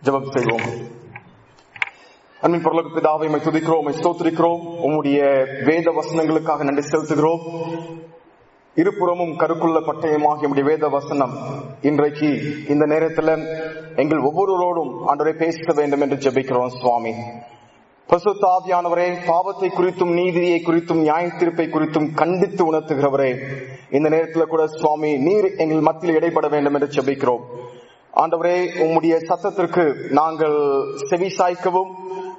ஜெபம் செய்வோம் அன்பின் பொருளுக்கு பிதாவை உம்மை துதிக்கிறோம் உம்மை ஸ்தோத்திரிக்கிறோம் உம்முடைய வேத வசனங்களுக்காக நன்றி செலுத்துகிறோம் இருபுறமும் கருக்குள்ள பட்டயமாகிய உம்முடைய வேத வசனம் இன்றைக்கு இந்த நேரத்தில் எங்கள் ஒவ்வொருவரோடும் ஆண்டவரை பேச வேண்டும் என்று ஜெபிக்கிறோம் சுவாமி பசுத்தாவியானவரே பாவத்தை குறித்தும் நீதியை குறித்தும் நியாய தீர்ப்பை குறித்தும் கண்டித்து உணர்த்துகிறவரே இந்த நேரத்தில் கூட சுவாமி நீர் எங்கள் மத்தியில் இடைப்பட வேண்டும் என்று ஜெபிக்கிறோம் ஆண்டவரே உம்முடைய சத்தத்திற்கு நாங்கள் செவிசாய்க்கவும்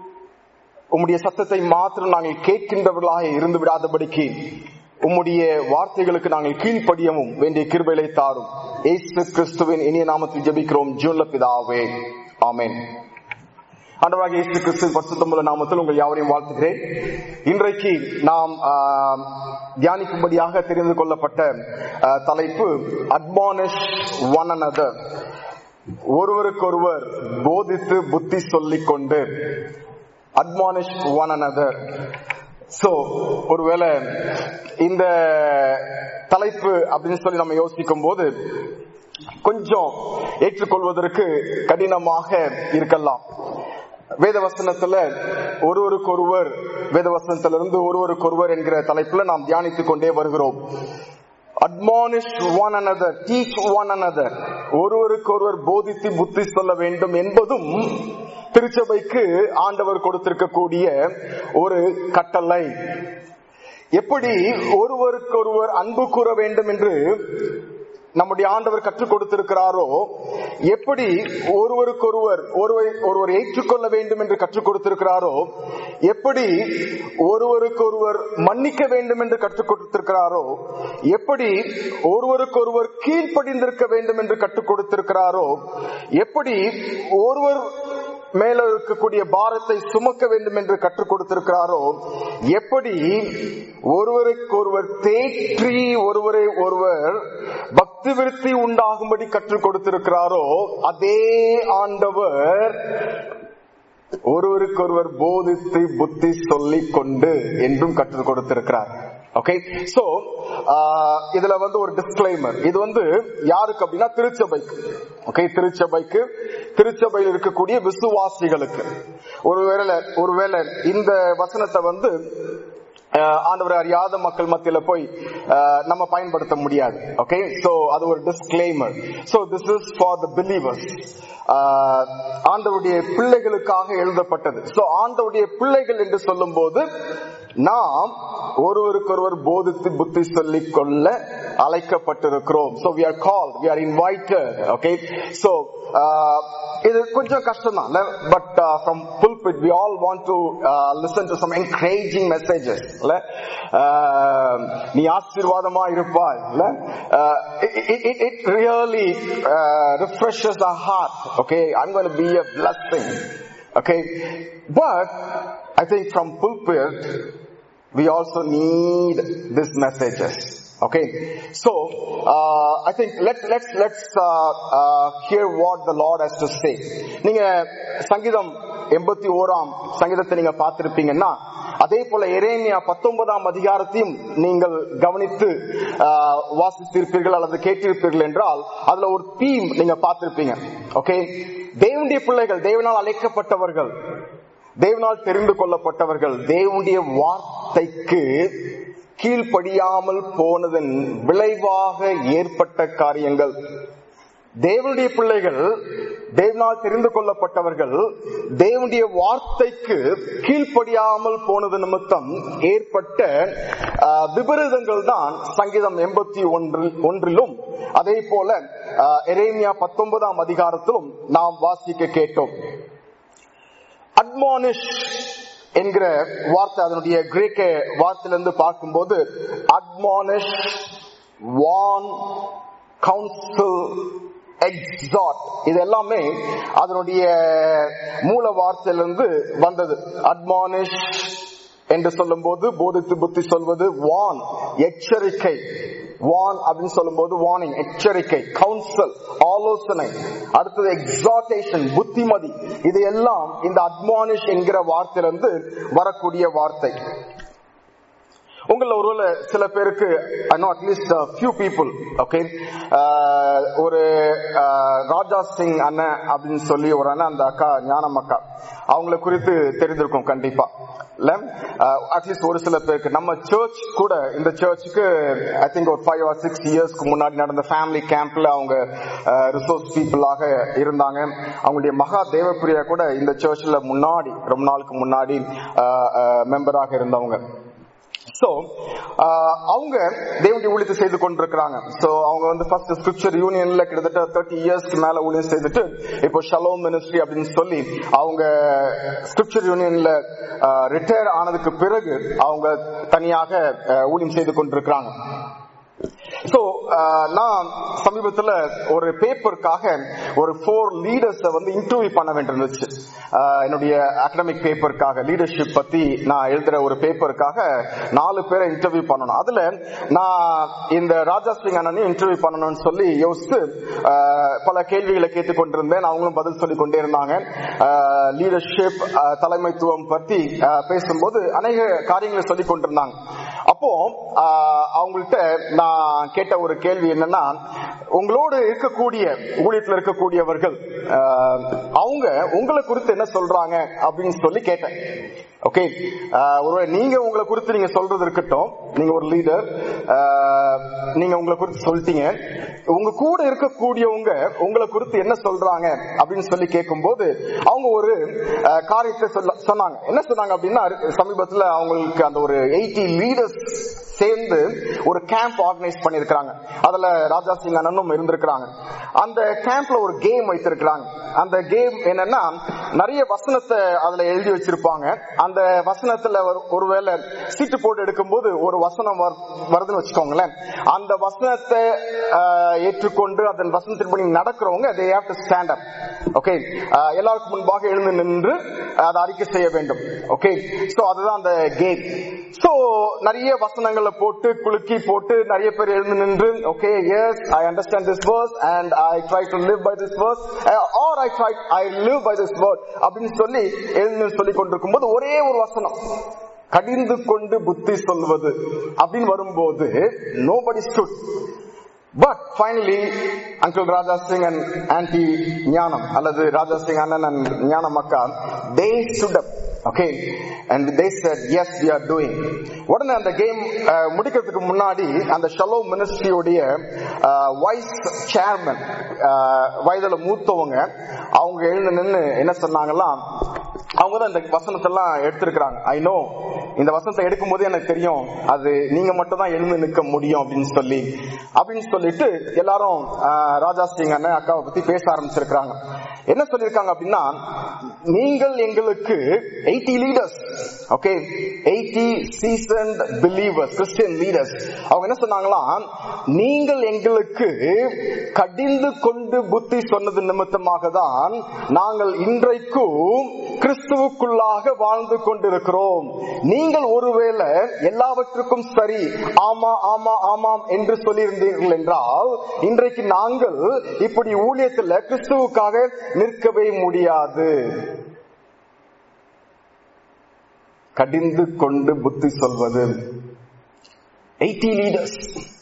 உம்முடைய சத்தத்தை மாத்திரம் நாங்கள் கேட்கின்றவர்களாக இருந்து விடாதபடிக்கு உம்முடைய வார்த்தைகளுக்கு நாங்கள் கீழ்ப்படியவும் வேண்டிய கிருபைகளை தாரும் ஏசு கிறிஸ்துவின் இனிய நாமத்தில் ஜெபிக்கிறோம் ஜூன்ல பிதாவே ஆமென் ஆண்டவராக இயேசு கிறிஸ்து பரிசுத்தமுள்ள நாமத்தில் உங்கள் யாவரையும் வாழ்த்துகிறேன் இன்றைக்கு நாம் ஆஹ், தியானிக்கும்படியாக தெரிந்து கொள்ளப்பட்ட ஆஹ், தலைப்பு அட்மானிஷ் ஒன் another ஒருவருக்கொருவர் போதித்து புத்தி சொல்லிக் கொண்டு அட்மானிஷ் ஒன் another சோ ஒருவேளை இந்த தலைப்பு அப்படின்னு சொல்லி நம்ம யோசிக்கும் போது கொஞ்சம் ஏற்றுக்கொள்வதற்கு கடினமாக இருக்கலாம் வேதவசனத்துல ஒருவருக்கொருவர் வேதவசனத்திலிருந்து ஒருவருக்கொருவர் என்கிற தலைப்புல நாம் தியானித்துக் கொண்டே வருகிறோம் admonish one another teach one another ஒருவருக்கொருவர் போதித்து புத்தி சொல்ல வேண்டும் என்பதும் திருச்சபைக்கு ஆண்டவர் கொடுத்திருக்கக்கூடிய ஒரு கட்டளை எப்படி ஒருவருக்கொருவர் அன்பு கூற வேண்டும் என்று நம்முடைய ஆண்டவர் கற்றுக் கொடுத்திருக்கிறாரோ எப்படி ஒருவருக்கொருவர் ஒருவர் ஒருவர் ஏற்றுக்கொள்ள வேண்டும் என்று கற்றுக் கொடுத்திருக்கிறாரோ எப்படி ஒருவருக்கொருவர் மன்னிக்க வேண்டும் என்று கற்றுக் கொடுத்திருக்கிறாரோ எப்படி ஒருவருக்கொருவர் கீழ்ப்படிந்திருக்க வேண்டும் என்று கற்றுக் கொடுத்திருக்கிறாரோ எப்படி ஒருவர் மேல இருக்கக்கூடிய பாரத்தை சுமக்க வேண்டும் என்று கற்றுக் கொடுத்திருக்கிறாரோ எப்படி ஒருவருக்கொருவர் தேற்றி ஒருவரை ஒருவர் பக்தி விருத்தி உண்டாகும்படி கற்றுக் கொடுத்திருக்கிறாரோ அதே ஆண்டவர் ஒருவருக்கொருவர் போதித்து புத்தி சொல்லிக் கொண்டு என்றும் கற்றுக் கொடுத்திருக்கிறார் ஓகே சோ இதுல வந்து ஒரு டிஸ்கிளைமர் இது வந்து யாருக்கு அப்படின்னா திருச்சபைக்கு ஓகே திருச்சபைக்கு திருச்சபையில் இருக்கக்கூடிய விசுவாசிகளுக்கு ஒருவேளை ஒருவேளை இந்த வசனத்தை வந்து அஹ், ஆண்டவரை அறியாத மக்கள் மத்தியில போய் அஹ், நம்ம பயன்படுத்த முடியாது ஓகே சோ அது ஒரு disclaimer so this is for the believers ஆண்டவருடைய பிள்ளைகளுக்காக எழுதப்பட்டது சோ ஆண்டவருடைய பிள்ளைகள் என்று சொல்லும் போது நாம் ஒருவருக்கொருவர் போதித்து புத்தி சொல்லிக் கொள்ள அழைக்கப்பட்டிருக்கிறோம் so we are called we are invited okay so uh, இது கொஞ்சம் கஷ்டம் தான் but from pulpit we all want to uh, listen to some encouraging messages இல்ல Uh, நீ ஆசீர்வாதமா இருப்பாய் இல்ல Uh, it, it, it- it really uh, refreshes our heart okay i'm going to be a blessing okay but i think from pulpit we also need these messages okay so uh, i think let let's let's uh, uh, hear what the lord has to say நீங்க சங்கீதம் எண்பத்தி ஓராம் சங்கீதத்தை நீங்க பார்த்திருப்பீங்கன்னா அதே போல எரேமியா பத்தொன்பதாம் அதிகாரத்தையும் நீங்கள் கவனித்து ஆஹ், வாசித்திருப்பீர்கள் அல்லது கேட்டிருப்பீர்கள் என்றால் அதுல ஒரு தீம் நீங்க பார்த்திருப்பீங்க ஓகே தேவனுடைய பிள்ளைகள் தேவனால் அழைக்கப்பட்டவர்கள் தேவனால் தெரிந்து கொள்ளப்பட்டவர்கள் தேவனுடைய வார்த்தைக்கு கீழ்ப்படியாமல் போனதன் விளைவாக ஏற்பட்ட காரியங்கள் தேவனுடைய பிள்ளைகள் தேவனால் தெரிந்து கொள்ளப்பட்டவர்கள் தேவனுடைய வார்த்தைக்கு கீழ்ப்படியாமல் போனது நிமித்தம் ஏற்பட்ட ஆஹ், விபரீதங்கள் தான் சங்கீதம் எண்பத்தி ஒன்றில் ஒன்றிலும் அதே போல ஆஹ், எரேமியா பத்தொன்பதாம் அதிகாரத்திலும் நாம் வாசிக்க கேட்டோம் அட்மானிஷ் என்கிற வார்த்தை அதனுடைய கிரேக்க வார்த்தையிலிருந்து பார்க்கும்போது அட்மானிஷ் வான் கவுன்சில் எக்ஸாட் இது எல்லாமே அதனுடைய மூல வார்த்தையிலிருந்து வந்தது அட்மானிஷ் என்று சொல்லும்போது போதித்து புத்தி சொல்வது வான் எச்சரிக்கை வான் அப்படின்னு சொல்லும்போது வார்னிங் எச்சரிக்கை கவுன்சில் ஆலோசனை அடுத்தது எக்ஸாட்டேஷன் புத்திமதி இது எல்லாம் இந்த அட்மானிஷ் என்கிற வார்த்தையிலிருந்து வரக்கூடிய வார்த்தை உங்கள ஒருவேளை சில பேருக்கு அட்லீஸ்ட் ஃபியூ பீப்புள் ஓகே ஒரு ஆஹ், ராஜா சிங் அண்ணன் அப்படின்னு சொல்லி ஒரு அண்ணன் அந்த அக்கா ஞானம் அக்கா அவங்கள குறித்து தெரிந்திருக்கும் கண்டிப்பா இல்ல அட்லீஸ்ட் ஒரு சில பேருக்கு நம்ம சர்ச் கூட இந்த சர்ச்சுக்கு ஐ திங்க் ஒரு ஃபைவ் ஆர் சிக்ஸ் இயர்ஸ்க்கு முன்னாடி நடந்த ஃபேமிலி கேம்ப்ல அவங்க ரிசோர்ஸ் பீப்புளாக இருந்தாங்க அவங்களுடைய மகா தேவப்பிரியா கூட இந்த சர்ச்ல முன்னாடி ரொம்ப நாளுக்கு முன்னாடி மெம்பராக இருந்தவங்க சோ அவங்க தேவனுடைய ஊழியத்தை செய்து கொண்டிருக்கிறாங்க சோ அவங்க வந்து ஃபர்ஸ்ட் ஸ்கிரிப்சர் யூனியன்ல கிட்டத்தட்ட தேர்ட்டி இயர்ஸ்க்கு மேல ஊழியம் செய்துட்டு இப்போ ஷலோ மினிஸ்ட்ரி அப்படின்னு சொல்லி அவங்க ஸ்கிரிப்சர் யூனியன்ல ரிட்டையர் ஆனதுக்கு பிறகு அவங்க தனியாக அஹ், ஊழியம் செய்து கொண்டிருக்கிறாங்க சோ நான் சமீபத்துல ஒரு பேப்பருக்காக ஒரு ஃபோர் லீடர்ஸ் வந்து இன்டர்வியூ பண்ண வேண்டியிருந்துச்சு ஆஹ் என்னுடைய அகடமிக் பேப்பருக்காக லீடர்ஷிப் பத்தி நான் எழுதுற ஒரு பேப்பருக்காக நாலு பேரை இன்டர்வியூ பண்ணணும் அதுல நான் இந்த ராஜா சிங் அண்ணனையும் இன்டர்வியூ பண்ணணும்னு சொல்லி யோசித்து ஆஹ் பல கேள்விகளை கேட்டுக்கொண்டிருந்தேன் அவங்களும் பதில் சொல்லி கொண்டே இருந்தாங்க லீடர்ஷிப் தலைமைத்துவம் பத்தி ஆஹ் பேசும்போது அநேக காரியங்களை சொல்லி கொண்டிருந்தாங்க அப்போ ஆஹ் அவங்கள்ட்ட நான் கேட்ட ஒரு கேள்வி என்னன்னா உங்களோடு இருக்கக்கூடிய ஊழியத்தில் இருக்கக்கூடியவர்கள் ஆஹ் அவங்க உங்களை குறித்து என்ன சொல்றாங்க அப்படின்னு சொல்லி கேட்டேன் ஓகே ஒருவேளை நீங்க உங்களை குறித்து நீங்க சொல்றது இருக்கட்டும் நீங்க ஒரு லீடர் நீங்க உங்களை குறித்து சொல்லிட்டீங்க உங்க கூட இருக்கக்கூடியவங்க உங்களை குறித்து என்ன சொல்றாங்க அப்படின்னு சொல்லி கேட்கும்போது அவங்க ஒரு ஆஹ் காரியத்தை சொல்ல சொன்னாங்க என்ன சொன்னாங்க அப்படின்னா சமீபத்துல அவங்களுக்கு அந்த ஒரு எயிட்டி லீடர்ஸ் சேர்ந்து ஒரு கேம்ப் ஆர்கனைஸ் பண்ணிருக்காங்க அதுல ராஜா சிங் அண்ணனும் இருந்திருக்கிறாங்க அந்த கேம்ப்ல ஒரு கேம் வைத்திருக்கிறாங்க அந்த கேம் என்னன்னா நிறைய வசனத்தை அதுல எழுதி வச்சிருப்பாங்க அந்த வசனத்துல ஒரு- ஒருவேளை சீட்டு போட்டு எடுக்கும்போது ஒரு வசனம் வர்- வருதுன்னு வச்சுக்கோங்களேன் அந்த வசனத்தை ஆஹ், ஏற்றுக்கொண்டு அதன் வசனத்தின்படி நடக்கிறவங்க they have to stand up okay எல்லாருக்கும் முன்பாக எழுந்து நின்று அதை அறிக்கை செய்ய வேண்டும் ஓகே சோ அதுதான் அந்த கேம் சோ நிறைய வசனங்களை போட்டு குலுக்கி போட்டு நிறைய பேர் எழுந்து நின்று okay yes I understand this verse and I try to live by this verse or I try I live by this word அப்படின்னு சொல்லி எழுந்து சொல்லி கொண்டிருக்கும் போது ஒரே ஒரு வசனம் கடிந்து கொண்டு புத்தி சொல்வது அப்படின்னு வரும்போது nobody stood but finally uncle Raja Singh and aunty Gnanam அல்லது ராஜா சிங் அண்ணன் அண்ட் ஞானம் அக்கா they stood up okay and they said yes we are doing உடனே அந்த கேம் முடிக்கிறதுக்கு முன்னாடி அந்த ஷலோ மினிஸ்ட்ரியோடைய வைஸ் சேர்மன் வயதுல மூத்தவங்க அவங்க எழுந்து நின்னு என்ன சொன்னாங்கலாம் அவங்க தான் இந்த வசனத்தெல்லாம் எடுத்திருக்கிறாங்க ஐ நோ இந்த வசனத்தை எடுக்கும் போது எனக்கு தெரியும் அது நீங்க மட்டும் தான் எழுந்து நிற்க முடியும் அப்படின்னு சொல்லி அப்படின்னு சொல்லிட்டு எல்லாரும் ஆஹ், ராஜா சிங் அண்ணன் அக்காவை பத்தி பேச ஆரம்பிச்சிருக்காங்க என்ன சொல்லிருக்காங்க அப்படின்னா நீங்கள் எங்களுக்கு eighty leaders okay eighty seasoned believers Christian leaders அவங்க என்ன சொன்னாங்களாம் நீங்கள் எங்களுக்கு கடிந்து கொண்டு புத்தி சொன்னது நிமித்தமாக தான் நாங்கள் இன்றைக்கும் கிறிஸ்துவுக்குள்ளாக வாழ்ந்து கொண்டிருக்கிறோம் நீங்கள் ஒருவேளை எல்லாவற்றுக்கும் சரி ஆமா ஆமா ஆமாம் என்று சொல்லியிருந்தீர்கள் என்றால் இன்றைக்கு நாங்கள் இப்படி ஊழியத்தில் கிறிஸ்துவுக்காக நிற்கவே முடியாது கடிந்து கொண்டு புத்தி சொல்வது eighty leaders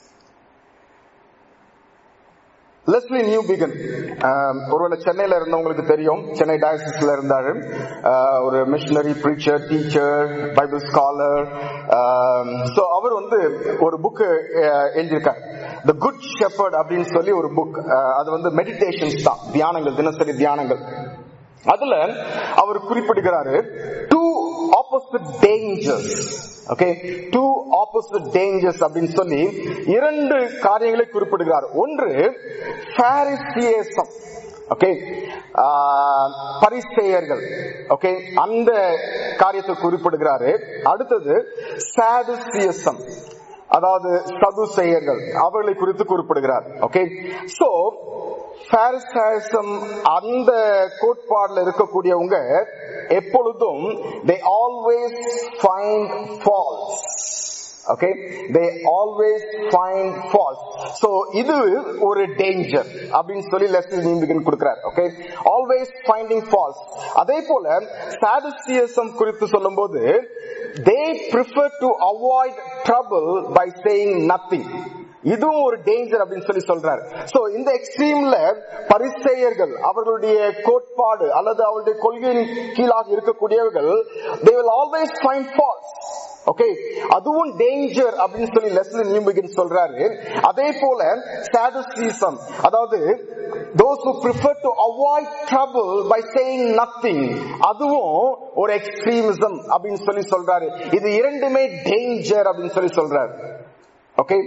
Lesslie Newbigin ஒருவேளை சென்னையில இருந்தவங்களுக்கு தெரியும் சென்னை டயசிஸ்ல இருந்தாரு ஆஹ் ஒரு missionary preacher teacher Bible scholar so அவர் வந்து ஒரு புக் எழுதியிருக்கார் த குட் ஷெப்பர்ட் அப்படின்னு சொல்லி ஒரு புக் அது வந்து மெடிடேஷன்ஸ் தான் தியானங்கள் தினசரி தியானங்கள் அதுல அவர் குறிப்பிடுகிறாரு two opposite dangers okay two opposite dangers அப்படின்னு சொல்லி இரண்டு காரியங்களை குறிப்பிடுகிறார் ஒன்று பாரிசியேசம் ஓகே பரிசெயர்கள் ஓகே அந்த காரியத்தை குறிப்பிடுகிறாரு அடுத்தது சாதுசியசம் அதாவது சதுசெயர்கள் அவர்களை குறித்து குறிப்பிடுகிறார் ஓகே சோ பாரிசாயிசம் அந்த கோட்பாடுல இருக்கக்கூடியவங்க எப்பொழுதும் they always find faults okay they always find faults so இது ஒரு டேஞ்சர் அப்படின்னு சொல்லி லெசன் நீம்பிகன் கொடுக்கிறார் ஓகே ஆல்வேஸ் ஃபைண்டிங் ஃபால்ஸ் அதே போல சாடிஸ்டியசம் குறித்து சொல்லும்போது they prefer to avoid trouble by saying nothing இதுவும் ஒரு டேஞ்சர் அப்படின்னு சொல்லி சொல்றாரு சோ இந்த எக்ஸ்ட்ரீம்ல பரிசெயர்கள் அவர்களுடைய கோட்பாடு அல்லது அவருடைய கொள்கையின் கீழாக இருக்கக்கூடியவர்கள் they will always find faults okay அதுவும் டேஞ்சர் அப்படின்னு சொல்லி லெஸ்லி நியூமிகன் சொல்றாரு அதே போல சாடிஸ்டிசம் அதாவது those who prefer to avoid trouble by saying nothing அதுவும் ஒரு எக்ஸ்ட்ரீமிசம் அப்படின்னு சொல்லி சொல்றாரு இது இரண்டுமே டேஞ்சர் அப்படின்னு சொல்லி சொல்றாரு ஓகே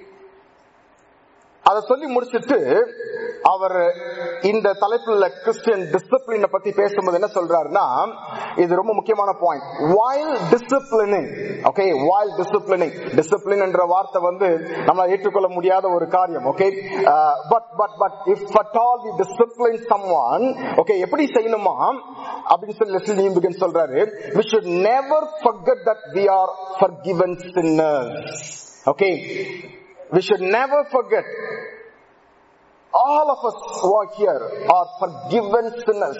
அதை சொல்லி முடிச்சிட்டு அவர் இந்த தலைப்புல கிறிஸ்டியன் டிசிப்ளினை பத்தி பேசும்போது என்ன சொல்றாருன்னா இது ரொம்ப முக்கியமான point while disciplining okay while disciplining discipline என்ற வார்த்தை வந்து நம்மளால ஏற்றுக்கொள்ள முடியாத ஒரு காரியம் okay but but but if at all we discipline someone okay எப்படி செய்யணுமா அப்படின்னு சொல்லி லெஸ்லி நீம்பிகன் சொல்றாரு we should never forget that we are forgiven sinners okay we should never forget all of us who are here are forgiven sinners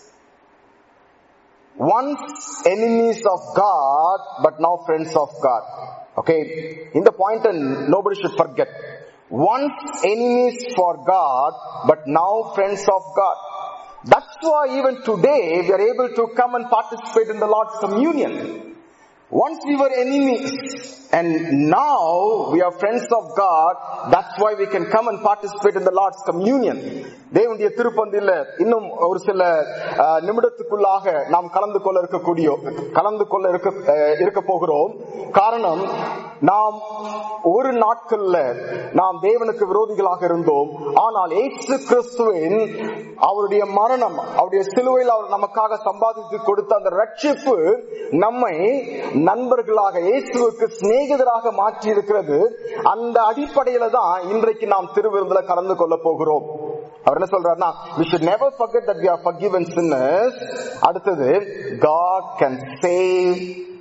once enemies of God, but now friends of God. Okay, in the point and nobody should forget. Once enemies for God, but now friends of God. That's why even today we are able to come and participate in the Lord's communion. Once we were enemies and now we are friends of God, that's why we can come and participate in the Lord's communion. தேவனுடைய திருப்பந்தில இன்னும் ஒரு சில அஹ், நிமிடத்துக்குள்ளாக நாம் கலந்து கொள்ள இருக்கக்கூடிய கலந்து கொள்ள இருக்க அஹ், இருக்க போகிறோம் காரணம் நாம் ஒரு நாட்கள்ல நாம் தேவனுக்கு விரோதிகளாக இருந்தோம் ஆனால் ஏசு கிறிஸ்துவின் அவருடைய மரணம் அவருடைய சிலுவையில் அவர் நமக்காக சம்பாதித்து கொடுத்த அந்த ரட்சிப்பு நம்மை நண்பர்களாக இயேசுவுக்கு சிநேகிதராக மாற்றி இருக்கிறது அந்த அடிப்படையில தான் இன்றைக்கு நாம் திருவிருந்துல கலந்து கொள்ள போகிறோம் அவர் என்ன சொல்றாருன்னா we should never forget that we are forgiven sinners அடுத்தது God can save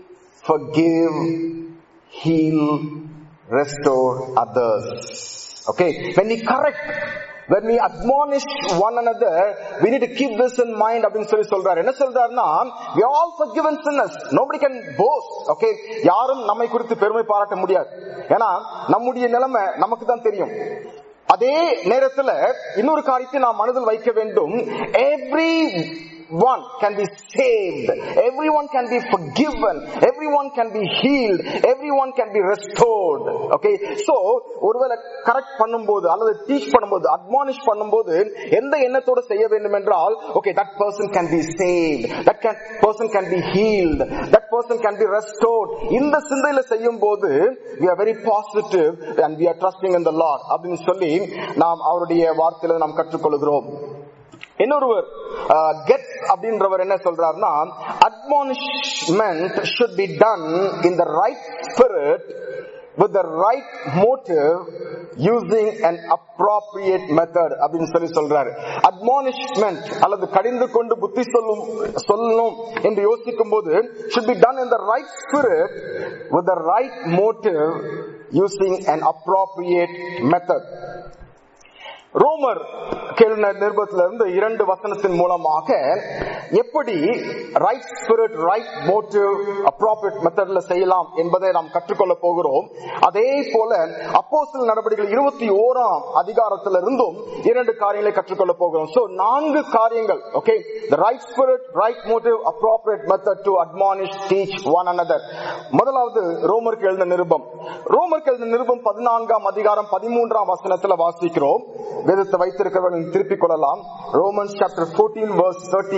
forgive heal restore others okay when we correct when we admonish one another we need to keep this in mind அப்படின்னு சொல்லி சொல்றாரு என்ன சொல்றாருன்னா we are all forgiven sinners nobody can boast okay யாரும் நம்மை குறித்து பெருமை பாராட்ட முடியாது ஏன்னா நம்முடைய நிலைமை நமக்கு தான் தெரியும் அதே நேரத்துல இன்னொரு காரியத்தை நாம் மனதில் வைக்க வேண்டும் every one can be saved everyone can be forgiven everyone can be healed everyone can be restored okay so ஒருவேளை கரெக்ட் பண்ணும்போது அல்லது டீச் பண்ணும்போது அட்மானிஷ் பண்ணும்போது எந்த எண்ணத்தோட செய்ய வேண்டும் என்றால் okay that person can be saved that can, person can be healed that person can be restored இந்த சிந்தையில செய்யும் போது we are very positive and we are trusting in the Lord அப்படின்னு சொல்லி நாம் அவருடைய வார்த்தையில நாம் கற்றுக்கொள்கிறோம் இன்னொருவர் கெட் அப்படின்றவர் என்ன சொல்றாருன்னா admonishment should be done in the right spirit with the right motive using an appropriate method அப்படின்னு சொல்லி சொல்றாரு admonishment அல்லது கடிந்து கொண்டு புத்தி சொல்லும் சொல்லணும் என்று யோசிக்கும் போது should be done in the right spirit with the right motive using an appropriate method ரோமர் கேள்வி நிருபத்தில இருந்து இரண்டு வசனத்தின் மூலமாக எப்படி right spirit right motive appropriate மெத்தட்ல செய்யலாம் என்பதை நாம் கற்றுக்கொள்ள போகிறோம் அதே போல அப்போஸ்தல நடவடிக்கைகள் இருபத்தி ஓராம் அதிகாரத்தில இருந்தும் இரண்டு காரியங்களை கற்றுக்கொள்ள போகிறோம் சோ நான்கு காரியங்கள் okay the right spirit right motive appropriate method to admonish teach one another முதலாவது ரோமருக்கு எழுந்த நிருபம் ரோமருக்கு எழுந்த நிருபம் பதினான்காம் அதிகாரம் பதிமூன்றாம் வசனத்துல வாசிக்கிறோம் வேதத்தை வைத்திருக்கிறவர்கள் திருப்பிக் கொள்ளலாம் ரோமன்ஸ் சாப்டர் 14 verse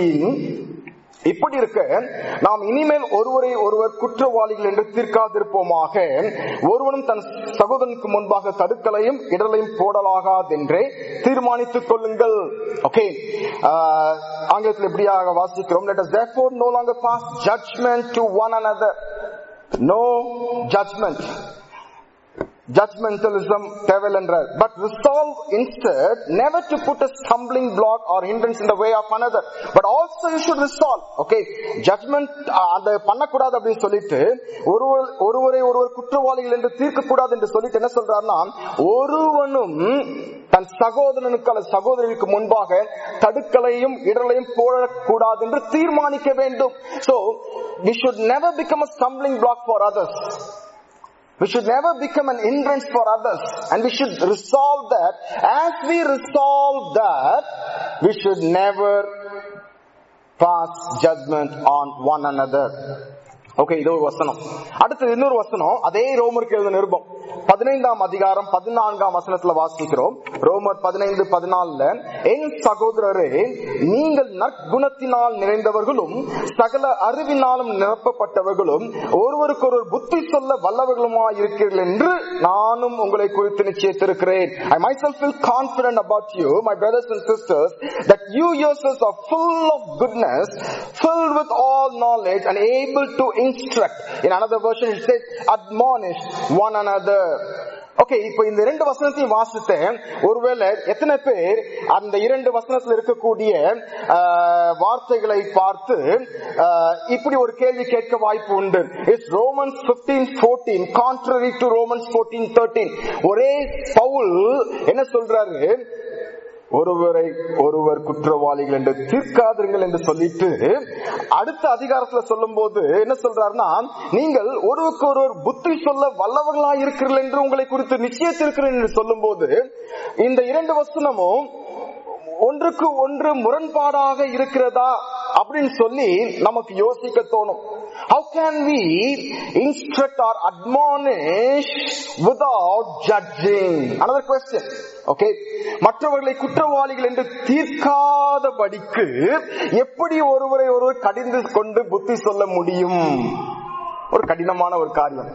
13 இப்படி இருக்க நாம் இனிமேல் ஒருவரை ஒருவர் குற்றவாளிகள் என்று தீர்க்காதிருப்போமாக ஒருவனும் தன் சகோதரனுக்கு முன்பாக தடுக்கலையும் இடலையும் போடலாகாதென்றே தீர்மானித்துக் கொள்ளுங்கள் ஓகே ஆங்கிலத்தில் எப்படியாக வாசிக்கிறோம் let us therefore no longer pass judgment to one another no judgment judgmentalism தேவையில்லைன்றார் but resolve instead never to put a stumbling block or hindrance in the way of another but also you should resolve okay judgment அஹ், அந்த பண்ணக்கூடாது அப்படின்னு சொல்லிட்டு ஒருவர் ஒருவரை ஒருவர் குற்றவாளிகள் என்று தீர்க்க கூடாது என்று சொல்லிட்டு என்ன சொல்றாருன்னா ஒருவனும் தன் சகோதரனுக்கு அல்லது சகோதரிக்கு முன்பாக தடுக்கலையும் இடலையும் போடக்கூடாது என்று தீர்மானிக்க வேண்டும் so we should never become a stumbling block for others we should never become an hindrance for others. And we should resolve that. As we resolve that, we should never pass judgment on one another. Okay இது ஒரு வசனம் அடுத்து இன்னொரு வசனம் அதே ரோமருக்கு எழுத நிருபம் பதினைந்தாம் அதிகாரம் பதினான்காம் வசனத்துல வாசிக்கிறோம் ரோமர் பதினைந்து பதினாலுல என் சகோதரரே நீங்கள் நற்குணத்தினால் நிறைந்தவர்களும் சகல அறிவினாலும் நிரப்பப்பட்டவர்களும் ஒருவருக்கொருவர் புத்தி சொல்ல வல்லவர்களுமா இருக்கிறீர்கள் என்று நானும் உங்களை குறித்து நிச்சயித்திருக்கிறேன் I myself feel confident about you, my brothers and sisters, that you yourselves are full of goodness, filled with all knowledge, and able to instruct. In another version, it says, admonish one another. Okay இப்போ இந்த இரண்டு வசனத்தையும் வாசித்தேன் ஒருவேளை எத்தனை பேர் அந்த இரண்டு வசனத்தில் இருக்கக்கூடிய ஆஹ், வார்த்தைகளை பார்த்து ஆஹ், இப்படி ஒரு கேள்வி கேட்க வாய்ப்பு உண்டு it's Romans 15 14 contrary to Romans 14 13 ஒரே பவுல் என்ன சொல்றாரு ஒருவரை ஒருவர் குற்றவாளிகள் என்று தீர்க்காதீர்கள் என்று சொல்லிட்டு அடுத்த அதிகாரத்துல சொல்லும் போது என்ன சொல்றாருன்னா நீங்கள் ஒருவருக்கு ஒருவர் புத்தி சொல்ல வல்லவர்களா இருக்கிறீர்கள் என்று உங்களை குறித்து நிச்சயத்திருக்கிறேன் என்று சொல்லும் போது இந்த இரண்டு வசனமும் ஒன்றுக்கு ஒன்று முரண்பாடாக இருக்கிறதா அப்படின்னு சொல்லி நமக்கு யோசிக்க தோணும் how can we instruct or admonish without judging another question okay மற்றவர்களை குற்றவாளிகள் என்று தீர்க்காதபடிக்கு எப்படி ஒருவரை ஒருவர் கடிந்து கொண்டு புத்தி சொல்ல முடியும் ஒரு கடினமான ஒரு காரியம்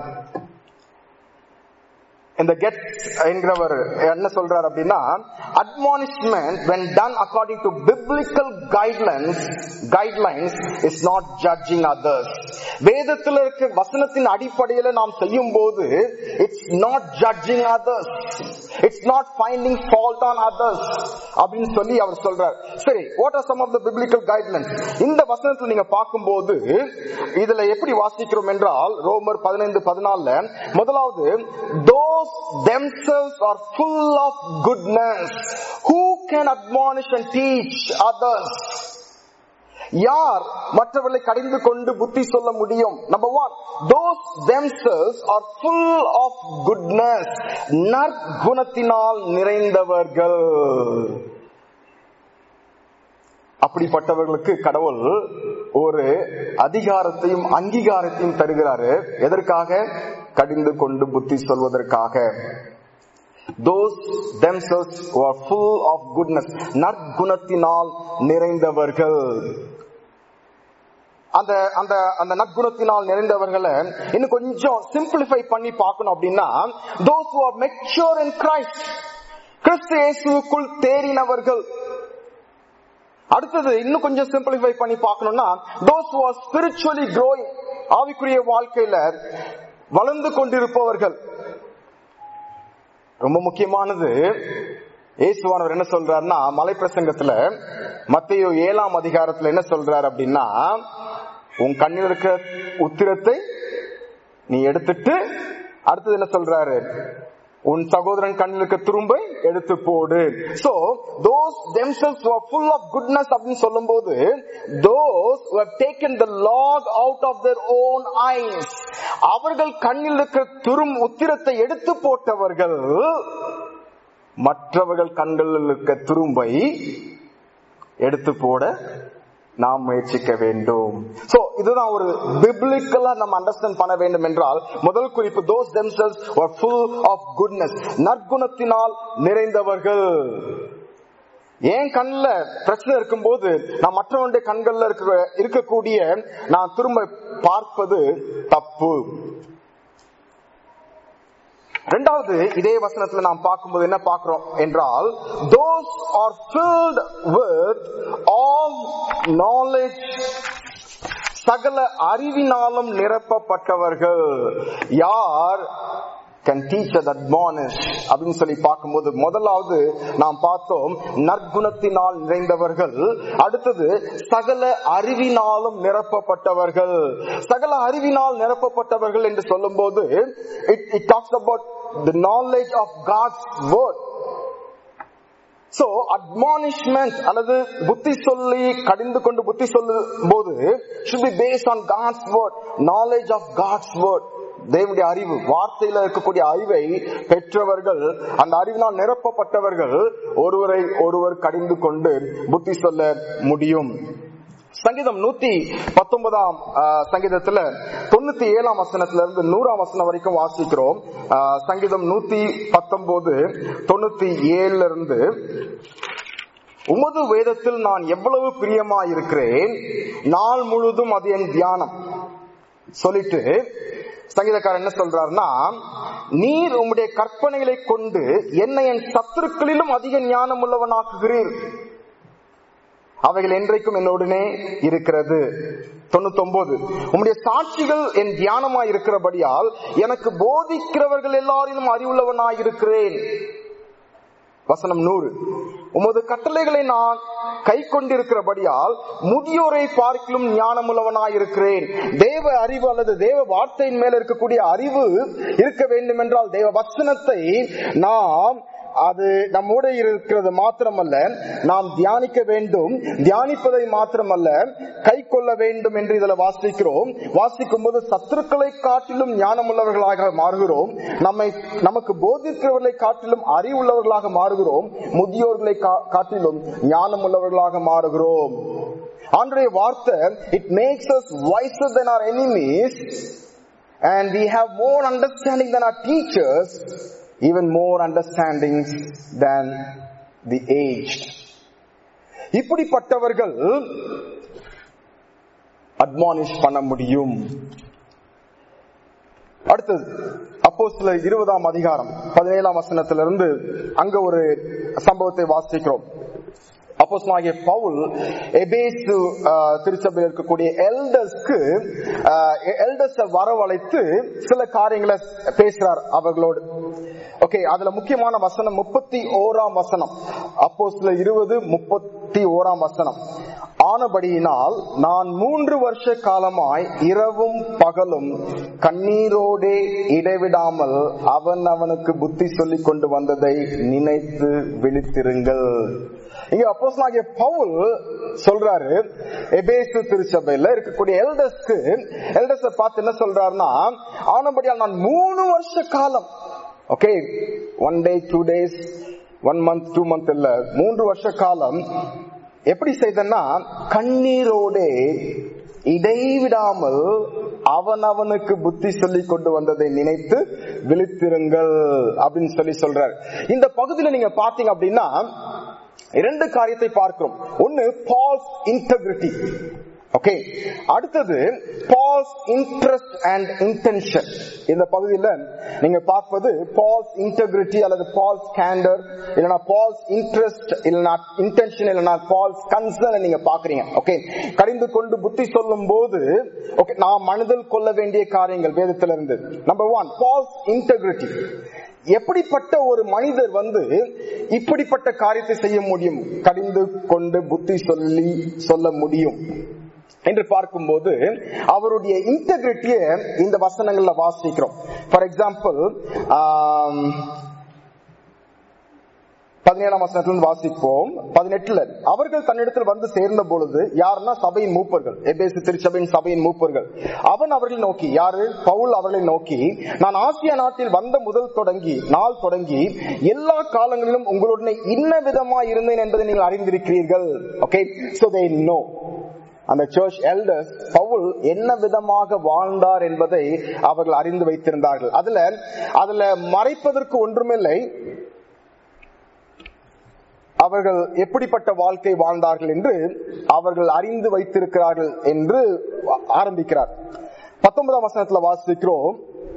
இந்த கெட் என்கிறவர் என்ன சொல்றார் அப்படின்னா அட்மானிஷ்மெண்ட் when done according to biblical guidelines guidelines is not judging others வேதத்தில் இருக்க வசனத்தின் அடிப்படையில் நாம் செய்யும் போது it's not judging others it's not finding fault on others அப்படின்னு சொல்லி அவர் சொல்றார் சரி what are some of the biblical guidelines இந்த வசனத்தில் நீங்க பார்க்கும்போது இதுல எப்படி வாசிக்கிறோம் என்றால் ரோமர் பதினைந்து பதினாலுல முதலாவது those themselves are full of goodness who can admonish and teach others யார் மற்றவர்களை கடிந்து கொண்டு புத்தி சொல்ல முடியும் number one those themselves are full of goodness நற்குணத்தினால் நிறைந்தவர்கள் அப்படிப்பட்டவர்களுக்கு கடவுள் ஒரு அதிகாரத்தையும் அங்கீகாரத்தையும் தருகிறாரு எதற்காக கடிந்து கொண்டு புத்தி சொல்வதற்காக those themselves who are full of goodness நற்குணத்தினால் நிறைந்தவர்கள் அந்த அந்த அந்த நற்குணத்தினால் நிறைந்தவர்களை இன்னும் கொஞ்சம் சிம்பிளிஃபை பண்ணி பார்க்கணும் அப்படின்னா those who are mature in Christ கிறிஸ்து இயேசுவுக்குள் தேறினவர்கள் அடுத்தது இன்னும் கொஞ்சம் சிம்பிளிஃபை பண்ணி பார்க்கணும்னா those who are spiritually growing ஆவிக்குரிய வாழ்க்கையில வளர்ந்து கொண்டிருப்பவர்கள் ரொம்ப முக்கியமானது இயேசுவானவர் என்ன சொல்றாருன்னா மலை பிரசங்கத்துல மத்திய ஏழாம் அதிகாரத்துல என்ன சொல்றாரு அப்படின்னா உன் கண்ணில் இருக்கிற உத்திரத்தை நீ எடுத்துட்டு அடுத்தது என்ன சொல்றாரு உன் சகோதரன் கண்ணில் இருக்க துரும்பை எடுத்து போடு so those themselves were full of goodness அப்படின்னு சொல்லும்போது those who have taken the log out of their own eyes அவர்கள் கண்ணில் இருக்கிற துரும் உத்திரத்தை எடுத்து போட்டவர்கள் மற்றவர்கள் கண்களில் இருக்க துரும்பை எடுத்து போட நாம் முயற்சிக்க வேண்டும் சோ இதுதான் ஒரு பிப்ளிக்கலா நம்ம அண்டர்ஸ்டாண்ட் பண்ண வேண்டும் என்றால் முதல் குறிப்பு those themselves were full of goodness நற்குணத்தினால் நிறைந்தவர்கள் என் கண்ணுல பிரச்சனை இருக்கும்போது நான் மற்றவனுடைய கண்கள்ல இருக்க இருக்கக்கூடிய நான் திரும்ப பார்ப்பது தப்பு ரெண்டாவது இதே வசனத்துல நாம் பார்க்கும்போது என்ன பார்க்கிறோம் என்றால் those are filled with all knowledge சகல அறிவினாலும் நிரப்பப்பட்டவர்கள் யார் can teach and admonish அப்படின்னு சொல்லி பார்க்கும்போது முதலாவது நாம் பார்த்தோம் நற்குணத்தினால் நிறைந்தவர்கள் அடுத்தது சகல அறிவினாலும் நிரப்பப்பட்டவர்கள் சகல அறிவினால் நிரப்பப்பட்டவர்கள் என்று சொல்லும்போது it, it talks about the knowledge of God's word so admonishment அல்லது புத்தி சொல்லி கடிந்து கொண்டு புத்தி சொல்லும் போது should be based on God's word knowledge of God's word தேவனுடைய அறிவு வார்த்தையில இருக்கக்கூடிய அறிவை பெற்றவர்கள் அந்த அறிவினால் நிரப்பப்பட்டவர்கள் ஒருவரை ஒருவர் கடிந்து கொண்டு புத்தி சொல்ல முடியும் சங்கீதம் நூத்தி பத்தொன்பதாம் ஆஹ், சங்கீதத்துல தொண்ணூத்தி ஏழாம் வசனத்துல இருந்து நூறாம் வசனம் வரைக்கும் வாசிக்கிறோம் ஆஹ், சங்கீதம் நூத்தி பத்தொன்பது தொண்ணூத்தி ஏழுல இருந்து உமது வேதத்தில் நான் எவ்வளவு பிரியமா இருக்கிறேன் நாள் முழுதும் அது என் தியானம் சொல்லிட்டு சங்கீதக்காரர் என்ன சொல்றாருன்னா நீர் உம்முடைய கற்பனைகளை கொண்டு என்னை என் சத்துருக்களிலும் அதிக ஞானம் உள்ளவனாக்குகிறீர் அவைகள் என்றைக்கும் என்னுடனே இருக்கிறது தொண்ணூத்தொன்பது உம்முடைய சாட்சிகள் என் தியானமாய் இருக்கிறபடியால் எனக்கு போதிக்கிறவர்கள் எல்லாரிலும் அறிவுள்ளவனாய் இருக்கிறேன் வசனம் நூறு உமது கட்டளைகளை நான் கை கொண்டிருக்கிறபடியால் முதியோரை பார்க்கிலும் ஞானமுள்ளவனாய் இருக்கிறேன் தேவ அறிவு அல்லது தேவ வார்த்தையின் மேல இருக்கக்கூடிய அறிவு இருக்க வேண்டும் என்றால் தேவ வசனத்தை நாம் அது நம்மோட இருக்கிறது மாத்திரமல்ல நாம் தியானிக்க வேண்டும் தியானிப்பதை மாத்திரமல்ல கை கொள்ள வேண்டும் என்று இதுல வாசிக்கிறோம் வாசிக்கும் போது சத்துருக்களை காட்டிலும் ஞானமுள்ளவர்களாக மாறுகிறோம் நம்மை நமக்கு போதிக்கிறவர்களை காட்டிலும் அறிவுள்ளவர்களாக மாறுகிறோம் முதியோர்களை கா- காட்டிலும் ஞானமுள்ளவர்களாக மாறுகிறோம் ஆண்டுடைய வார்த்தை it makes us wiser than our enemies and we have more understanding than our teachers even more understandings than the aged இப்படிப்பட்டவர்கள் அட்மானிஷ் பண்ண முடியும் அடுத்தது அப்போ சில இருபதாம் அதிகாரம் பதினேழாம் வசனத்திலிருந்து அங்க ஒரு சம்பவத்தை வாசிக்கிறோம் அப்போஸ்தலனாகிய பவுல் எபேசு ஆஹ், திருச்சபையில் இருக்கக்கூடிய எல்டர்ஸ்க்கு எல்டர்ஸ் வரவழைத்து சில காரியங்களை பேசுறார் அவர்களோடு ஓகே அதுல முக்கியமான வசனம் முப்பத்தி ஓராம் வசனம் அப்போ சில இருபது முப்பத்தி ஓராம் வசனம் ஆனபடியினால் நான் மூன்று வருஷ காலமாய் இரவும் பகலும் கண்ணீரோடே இடைவிடாமல் அவன் அவனுக்கு புத்தி சொல்லிக் கொண்டு வந்ததை நினைத்து விழித்திருங்கள் இங்க அப்போஸ்தலனாகிய பவுல் சொல்றாரு எபேசு திருச்சபையில இருக்கக்கூடிய எல்டர்ஸ்க்கு எல்டர்ஸ் பார்த்து என்ன சொல்றாருன்னா ஆனபடியால் நான் மூணு வருஷ காலம் okay one day two days one month two month இல்ல மூன்று வருஷ காலம் எப்படி செய்தன்னா கண்ணீரோடே இடைவிடாமல் அவன் அவனுக்கு புத்தி சொல்லி கொண்டு வந்ததை நினைத்து விழித்திருங்கள் அப்படின்னு சொல்லி சொல்றார் இந்த பகுதியில நீங்க பாத்தீங்க அப்படின்னா இரண்டு காரியத்தை பார்க்கிறோம் ஒன்னு பால்ஸ் இன்டெகிரிட்டி ஓகே அடுத்தது பால்ஸ் இன்ட்ரெஸ்ட் அண்ட் இன்டென்ஷன் இந்த பகுதியில நீங்க பார்ப்பது பால்ஸ் இன்டெகிரிட்டி அல்லது பால்ஸ் கேண்டர் இல்லனா பால்ஸ் இன்ட்ரெஸ்ட் இல்லனா இன்டென்ஷன் இல்லனா பால்ஸ் கன்சர்ன் நீங்க பாக்குறீங்க ஓகே கடிந்து கொண்டு புத்தி சொல்லும் போது ஓகே நாம் மனதில் கொள்ள வேண்டிய காரியங்கள் வேதத்துல இருந்து நம்பர் ஒன் பால்ஸ் இன்டெகிரிட்டி எப்படிப்பட்ட ஒரு மனிதர் வந்து இப்படிப்பட்ட காரியத்தை செய்ய முடியும் கடிந்து கொண்டு புத்தி சொல்லி சொல்ல முடியும் என்று பார்க்கும்போது அவருடைய இன்டெகிரிட்டியை இந்த வசனங்கள்ல வாசிக்கிறோம் ஃபார் எக்ஸாம்பிள் பதினேழாம் வசனத்திலிருந்து வாசிப்போம் பதினெட்டுல அவர்கள் தன்னிடத்தில் வந்து சேர்ந்த பொழுது யாருன்னா சபையின் மூப்பர்கள் எபேசு திருச்சபையின் சபையின் மூப்பர்கள் அவன் அவர்களை நோக்கி யாரு பவுல் அவர்களை நோக்கி நான் ஆசியா நாட்டில் வந்த முதல் தொடங்கி நாள் தொடங்கி எல்லா காலங்களிலும் உங்களுடனே இன்ன விதமா இருந்தேன் என்பதை நீங்கள் அறிந்திருக்கிறீர்கள் ஓகே சோ தே நோ அந்த சர்ச் எல்டர்ஸ் பவுல் என்ன விதமாக வாழ்ந்தார் என்பதை அவர்கள் அறிந்து வைத்திருந்தார்கள் அதுல அதுல மறைப்பதற்கு ஒன்றுமில்லை அவர்கள் எப்படிப்பட்ட வாழ்க்கை வாழ்ந்தார்கள் என்று அவர்கள் அறிந்து வைத்திருக்கிறார்கள் என்று ஆரம்பிக்கிறார் பத்தொன்பதாம் வசனத்துல வாசிக்கிறோம்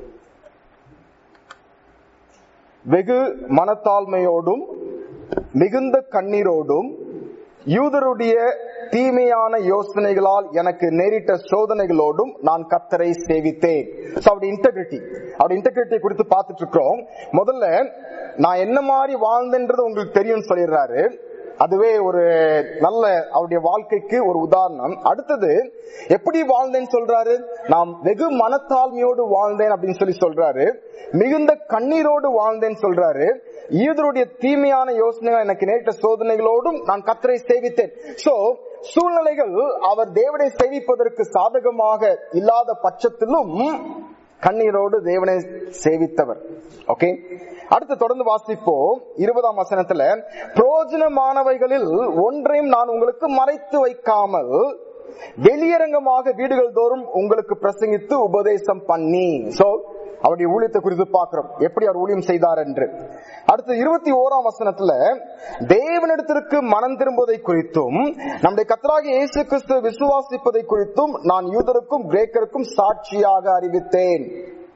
வெகு மனத்தாழ்மையோடும் மிகுந்த கண்ணீரோடும் யூதருடைய தீமையான யோசனைகளால் எனக்கு நேரிட்ட சோதனைகளோடும் நான் கத்தரை சேவித்தேன் So, அவருடைய இன்டெகிரிட்டி அவருடைய இன்டெகிரிட்டி குறித்து பார்த்துட்டு இருக்கிறோம் முதல்ல நான் என்ன மாதிரி வாழ்ந்தேன்றது உங்களுக்கு தெரியும்னு சொல்லிடுறாரு அதுவே ஒரு நல்ல அவருடைய வாழ்க்கைக்கு ஒரு உதாரணம் அடுத்தது எப்படி வாழ்ந்தேன்னு சொல்றாரு நாம் வெகு மனத்தாழ்மையோடு வாழ்ந்தேன் அப்படின்னு சொல்லி சொல்றாரு மிகுந்த கண்ணீரோடு வாழ்ந்தேன்னு சொல்றாரு ஈதருடைய தீமையான யோசனைகள் எனக்கு நேரிட்ட சோதனைகளோடும் நான் கத்தரை சேவித்தேன் சோ சூழ்நிலைகள் அவர் தேவனை சேவிப்பதற்கு சாதகமாக இல்லாத பட்சத்திலும் கண்ணீரோடு தேவனை சேவித்தவர் ஓகே அடுத்து தொடர்ந்து வாசிப்போம் இருபதாம் வசனத்துல புரோஜனமானவைகளில் ஒன்றையும் நான் உங்களுக்கு மறைத்து வைக்காமல் வெளியரங்கமாக வீடுகள் தோறும் உங்களுக்கு பிரசங்கித்து உபதேசம் பண்ணி சோ அவருடைய ஊழியத்தை குறித்து பார்க்கிறோம் எப்படி அவர் ஊழியம் செய்தார் என்று அடுத்து இருபத்தி ஓராம் வசனத்துல தேவனிடத்திற்கு மனம் திரும்புவதை குறித்தும் நம்முடைய கத்தராகிய இயேசு கிறிஸ்து விசுவாசிப்பதை குறித்தும் நான் யூதருக்கும் கிரேக்கருக்கும் சாட்சியாக அறிவித்தேன்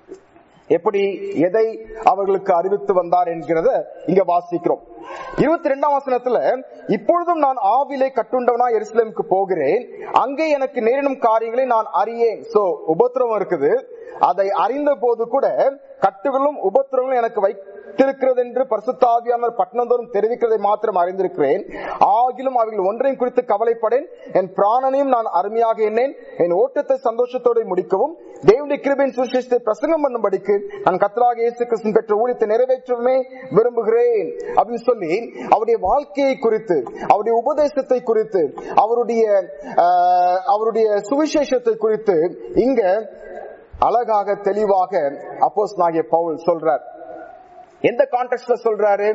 எப்படி எதை அவர்களுக்கு அறிவித்து வந்தார் என்கிறத இங்க வாசிக்கிறோம் இருபத்தி ரெண்டாம் வசனத்துல இப்பொழுதும் நான் ஆவிலே கட்டுண்டவனா எருசலேமுக்கு போகிறேன் அங்கே எனக்கு நேரிடும் காரியங்களை நான் அறியேன் சோ உபத்திரவம் இருக்குது அதை அறிந்த போது கூட கட்டுகளும் உபத்திரங்களும் எனக்கு வைத்திருக்கிறது என்று பரிசுத்தாவியானவர் பட்டணந்தோறும் தெரிவிக்கிறதை மாத்திரம் அறிந்திருக்கிறேன் ஆகிலும் அவைகள் ஒன்றையும் குறித்து கவலைப்படேன் என் பிராணனையும் நான் அருமையாக எண்ணேன் என் ஓட்டத்தை சந்தோஷத்தோடு முடிக்கவும் தேவனுடைய கிருபையின் சுவிசேஷத்தை பிரசங்கம் பண்ணும்படிக்கு நான் கத்தராக இயேசு கிறிஸ்து பெற்ற ஊழியத்தை நிறைவேற்றவே விரும்புகிறேன் அப்படின்னு சொல்லி அவருடைய வாழ்க்கையை குறித்து அவருடைய உபதேசத்தை குறித்து அவருடைய ஆஹ், அவருடைய சுவிசேஷத்தை குறித்து இங்க அழகாக தெளிவாக அப்போஸ் நாகிய பவுல் சொல்றார் எந்த கான்டெக்ட்ல சொல்றாரு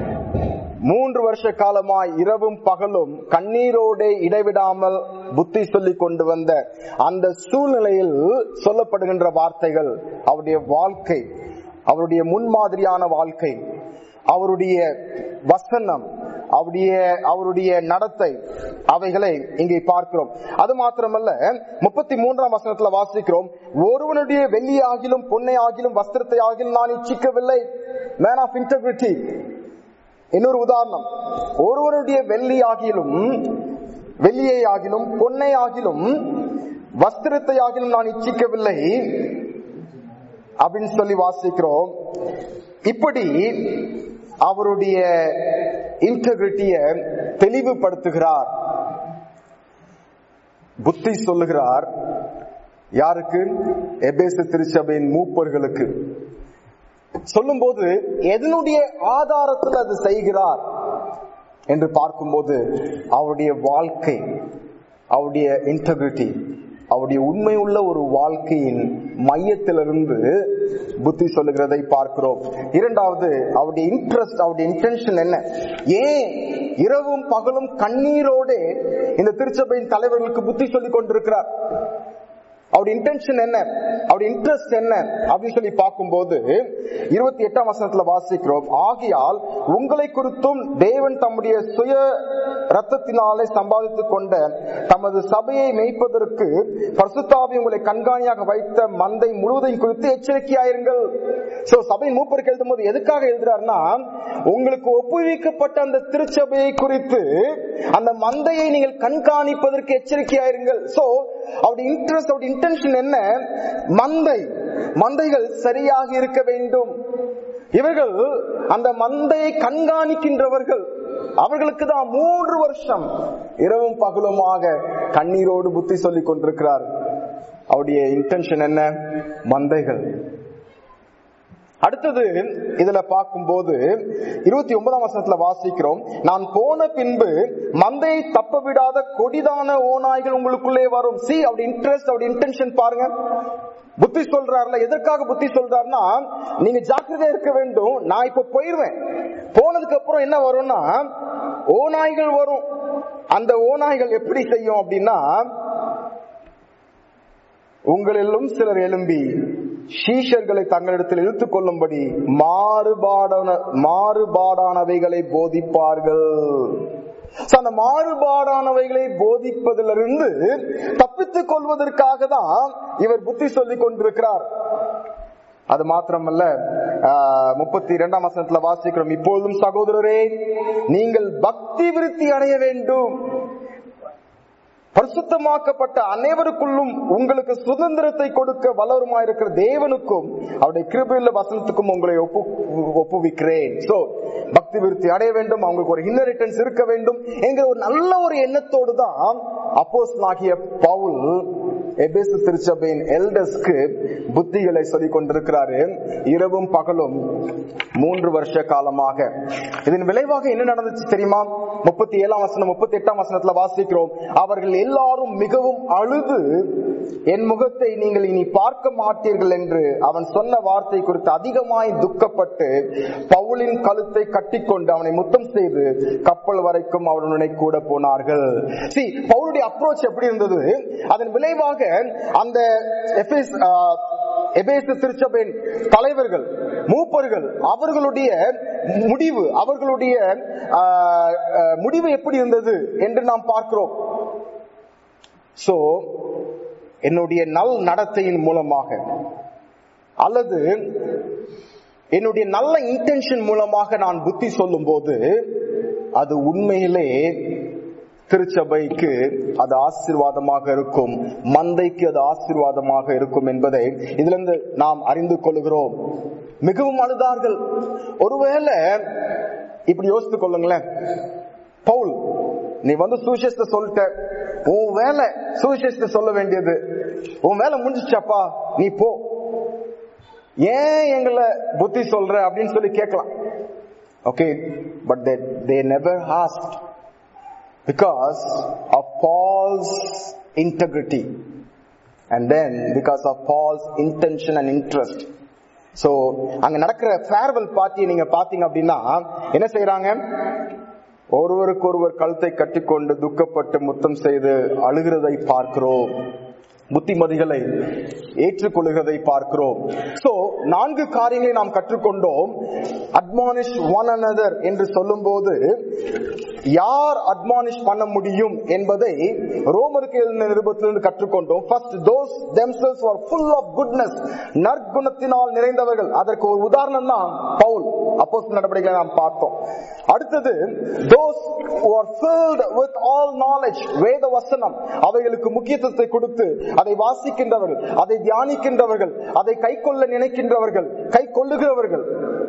மூன்று வருஷ காலமாய் இரவும் பகலும் கண்ணீரோடு இடைவிடாமல் புத்தி சொல்லி கொண்டு வந்த அந்த சூழ்நிலையில் சொல்லப்படுகின்ற வார்த்தைகள் அவருடைய வாழ்க்கை அவருடைய முன்மாதிரியான வாழ்க்கை அவருடைய வசனம் அவருடைய அவருடைய நடத்தை அவைகளை இங்கே பார்க்கிறோம் அது மாத்திரமல்ல முப்பத்தி மூன்றாம் வசனத்துல வாசிக்கிறோம் ஒருவனுடைய வெள்ளி ஆகிலும் பொன்னை ஆகிலும் வஸ்திரத்தை ஆகிலும் நான் இச்சிக்கவில்லை மேன் ஆஃப் இன்டெகிரிட்டி இன்னொரு உதாரணம் ஒருவருடைய வெள்ளி ஆகிலும் வெள்ளியை ஆகிலும் பொன்னை ஆகிலும் வஸ்திரத்தை ஆகிலும் நான் இச்சிக்கவில்லை அப்படின்னு சொல்லி வாசிக்கிறோம் இப்படி அவருடைய இன்டெகிரிட்டிய தெளிவுபடுத்துகிறார் புத்தி சொல்லுகிறார் யாருக்கு எபேசு திருச்சபையின் மூப்பர்களுக்கு சொல்லும்போது எதனுடைய ஆதாரத்தில் அது செய்கிறார் என்று பார்க்கும்போது அவருடைய வாழ்க்கை அவருடைய இன்டெகிரிட்டி அவருடைய உண்மையுள்ள ஒரு வாழ்க்கையின் மையத்திலிருந்து புத்தி சொல்லுகிறதை பார்க்கிறோம் இரண்டாவது அவருடைய இன்ட்ரெஸ்ட் அவருடைய இன்டென்ஷன் என்ன ஏன் இரவும் பகலும் கண்ணீரோடு இந்த திருச்சபையின் தலைவர்களுக்கு புத்தி சொல்லிக் கொண்டிருக்கிறார் அவருடைய இன்டென்ஷன் என்ன அவருடைய இன்ட்ரெஸ்ட் என்ன அப்படின்னு சொல்லி பார்க்கும்போது இருபத்தி எட்டாம் வசனத்துல வாசிக்கிறோம் ஆகையால் உங்களை குறித்தும் தேவன் தம்முடைய சுய ரத்தத்தினாலே சம்பாதித்துக் கொண்ட தமது சபையை மேய்ப்பதற்கு பரிசுத்தாவி உங்களை கண்காணியாக வைத்த மந்தை முழுவதையும் குறித்து எச்சரிக்கையாயிருங்கள் சோ சபை மூப்பருக்கு எழுதும் போது எதுக்காக எழுதுறாருன்னா உங்களுக்கு ஒப்புவிக்கப்பட்ட அந்த திருச்சபையை குறித்து அந்த மந்தையை நீங்கள் கண்காணிப்பதற்கு எச்சரிக்கையாயிருங்கள் சோ அவருடைய இன்ட்ரெஸ்ட் அவருடைய இன்டென்ஷன் என்ன மந்தை மந்தைகள் சரியாக இருக்க வேண்டும் இவர்கள் அந்த மந்தையை கண்காணிக்கின்றவர்கள் அவர்களுக்கு தான் மூன்று வருஷம் இரவும் பகலுமாக கண்ணீரோடு புத்தி சொல்லிக் கொண்டிருக்கிறார் அவருடைய இன்டென்ஷன் என்ன மந்தைகள் அடுத்தது இதுல பார்க்கும்போது இருபத்தி ஒன்பதாம் வருஷத்துல வாசிக்கிறோம் நான் போன பின்பு மந்தையை தப்ப விடாத கொடிதான ஓநாய்கள் உங்களுக்குள்ளே வரும் சி அவருடைய இன்ட்ரெஸ்ட் அவருடைய இன்டென்ஷன் பாருங்க புத்தி சொல்றாருல எதற்காக புத்தி சொல்றாருன்னா நீங்க ஜாக்கிரதையா இருக்க வேண்டும் நான் இப்ப போயிருவேன் போனதுக்கு அப்புறம் என்ன வரும்னா ஓநாய்கள் வரும் அந்த ஓநாய்கள் எப்படி செய்யும் அப்படின்னா உங்களிலும் சிலர் எழும்பி சீஷர்களை தங்களிடத்தில் இழுத்துக் கொள்ளும்படி மாறுபாடான மாறுபாடானவைகளை போதிப்பார்கள் So, அந்த மாறுபாடானவைகளை போதிப்பதிலிருந்து தப்பித்துக் கொள்வதற்காக தான் இவர் புத்தி சொல்லிக் கொண்டிருக்கிறார் அது மாத்திரமல்ல ஆஹ், முப்பத்தி இரண்டாம் வசனத்துல வாசிக்கிறோம் இப்பொழுதும் சகோதரரே நீங்கள் பக்தி விருத்தி அடைய வேண்டும் பரிசுத்தமாக்கப்பட்ட அனைவருக்குள்ளும் உங்களுக்கு சுதந்திரத்தை கொடுக்க வல்லவருமாயிருக்கிற தேவனுக்கும் அவருடைய கிருபையுள்ள வசனத்துக்கும் உங்களை ஒப்பு ஒப்புவிக்கிறேன் சோ பக்தி விருத்தி அடைய வேண்டும் அவங்களுக்கு ஒரு இன்ஹெரிட்டன்ஸ் இருக்க வேண்டும் என்கிற ஒரு நல்ல ஒரு எண்ணத்தோடு தான் அப்போஸ் ஆகிய பவுல் எபேசு திருச்சபையின் எல்டர்ஸ்க்கு புத்திகளை சொல்லிக் கொண்டிருக்கிறாரு இரவும் பகலும் மூன்று வருஷ காலமாக இதன் விளைவாக என்ன நடந்துச்சு தெரியுமா முப்பத்தி ஏழாம் வசனம் முப்பத்தி எட்டாம் வசனத்துல வாசிக்கிறோம் அவர்கள் எல்லாரும் மிகவும் அழுது என் முகத்தை நீங்கள் இனி பார்க்க மாட்டீர்கள் என்று அவன் சொன்ன வார்த்தை குறித்து அதிகமாய் துக்கப்பட்டு பவுலின் கழுத்தை கட்டிக்கொண்டு அவனை முத்தம் செய்து கப்பல் வரைக்கும் அவனுடனே கூட போனார்கள் சி பவுலுடைய அப்ரோச் எப்படி இருந்தது அதன் விளைவாக அந்த எபேஸ் ஆஹ், எபேசு திருச்சபையின் தலைவர்கள் மூப்பர்கள் அவர்களுடைய முடிவு அவர்களுடைய ஆஹ், ஆஹ், முடிவு எப்படி இருந்தது என்று நாம் பார்க்கிறோம் சோ என்னுடைய நல் நடத்தையின் மூலமாக அல்லது என்னுடைய நல்ல இன்டென்ஷன் மூலமாக நான் புத்தி சொல்லும் போது அது உண்மையிலே திருச்சபைக்கு அது ஆசீர்வாதமாக இருக்கும் மந்தைக்கு அது ஆசீர்வாதமாக இருக்கும் என்பதை இதிலிருந்து நாம் அறிந்து கொள்கிறோம் மிகவும் அழுதார்கள் ஒருவேளை இப்படி யோசித்துக் கொள்ளுங்களேன் பவுல் நீ வந்து சுவிசேஷத்தை சொல்லிட்ட உன் வேலை சுவிசேஷத்தை சொல்ல வேண்டியது உன் வேலை முடிஞ்சிச்சாப்பா நீ போ ஏன் எங்களை புத்தி சொல்ற அப்படின்னு சொல்லி கேட்கலாம் okay but they they never ask because of Paul's integrity and then because of Paul's intention and interest. So அங்க நடக்கிற ஃபேர்வெல் பார்ட்டியை நீங்க பாத்தீங்க அப்படின்னா என்ன செய்யறாங்க ஒருவருக்கு ஒருவர் கழுத்தை கட்டிக்கொண்டு துக்கப்பட்டு முத்தம் செய்து அழுகிறதை பார்க்கிறோம் புத்திமதிகளை ஏற்றுக்கொள்கிறதை பார்க்கிறோம் சோ நான்கு காரியங்களை நாம் கற்றுக்கொண்டோம் அட்மானிஷ் ஒன் another என்று சொல்லும்போது யார் அட்மானிஷ் பண்ண முடியும் என்பதை ரோமருக்கு எழுதின நிருபத்திலிருந்து கற்றுக்கொண்டோம் first those themselves were full of goodness நற்குணத்தினால் நிறைந்தவர்கள் அதற்கு ஒரு உதாரணம் தான் பவுல் அப்போஸ் நடவடிக்கைகளை நாம் பார்த்தோம் அடுத்தது those who are filled with all knowledge வேத வசனம் அவைகளுக்கு முக்கியத்துவத்தை கொடுத்து அதை வாசிக்கின்றவர்கள் அதை தியானிக்கின்றவர்கள் அதை கை கொள்ள நினைக்கின்றவர்கள் கை கொள்ளுகிறவர்கள்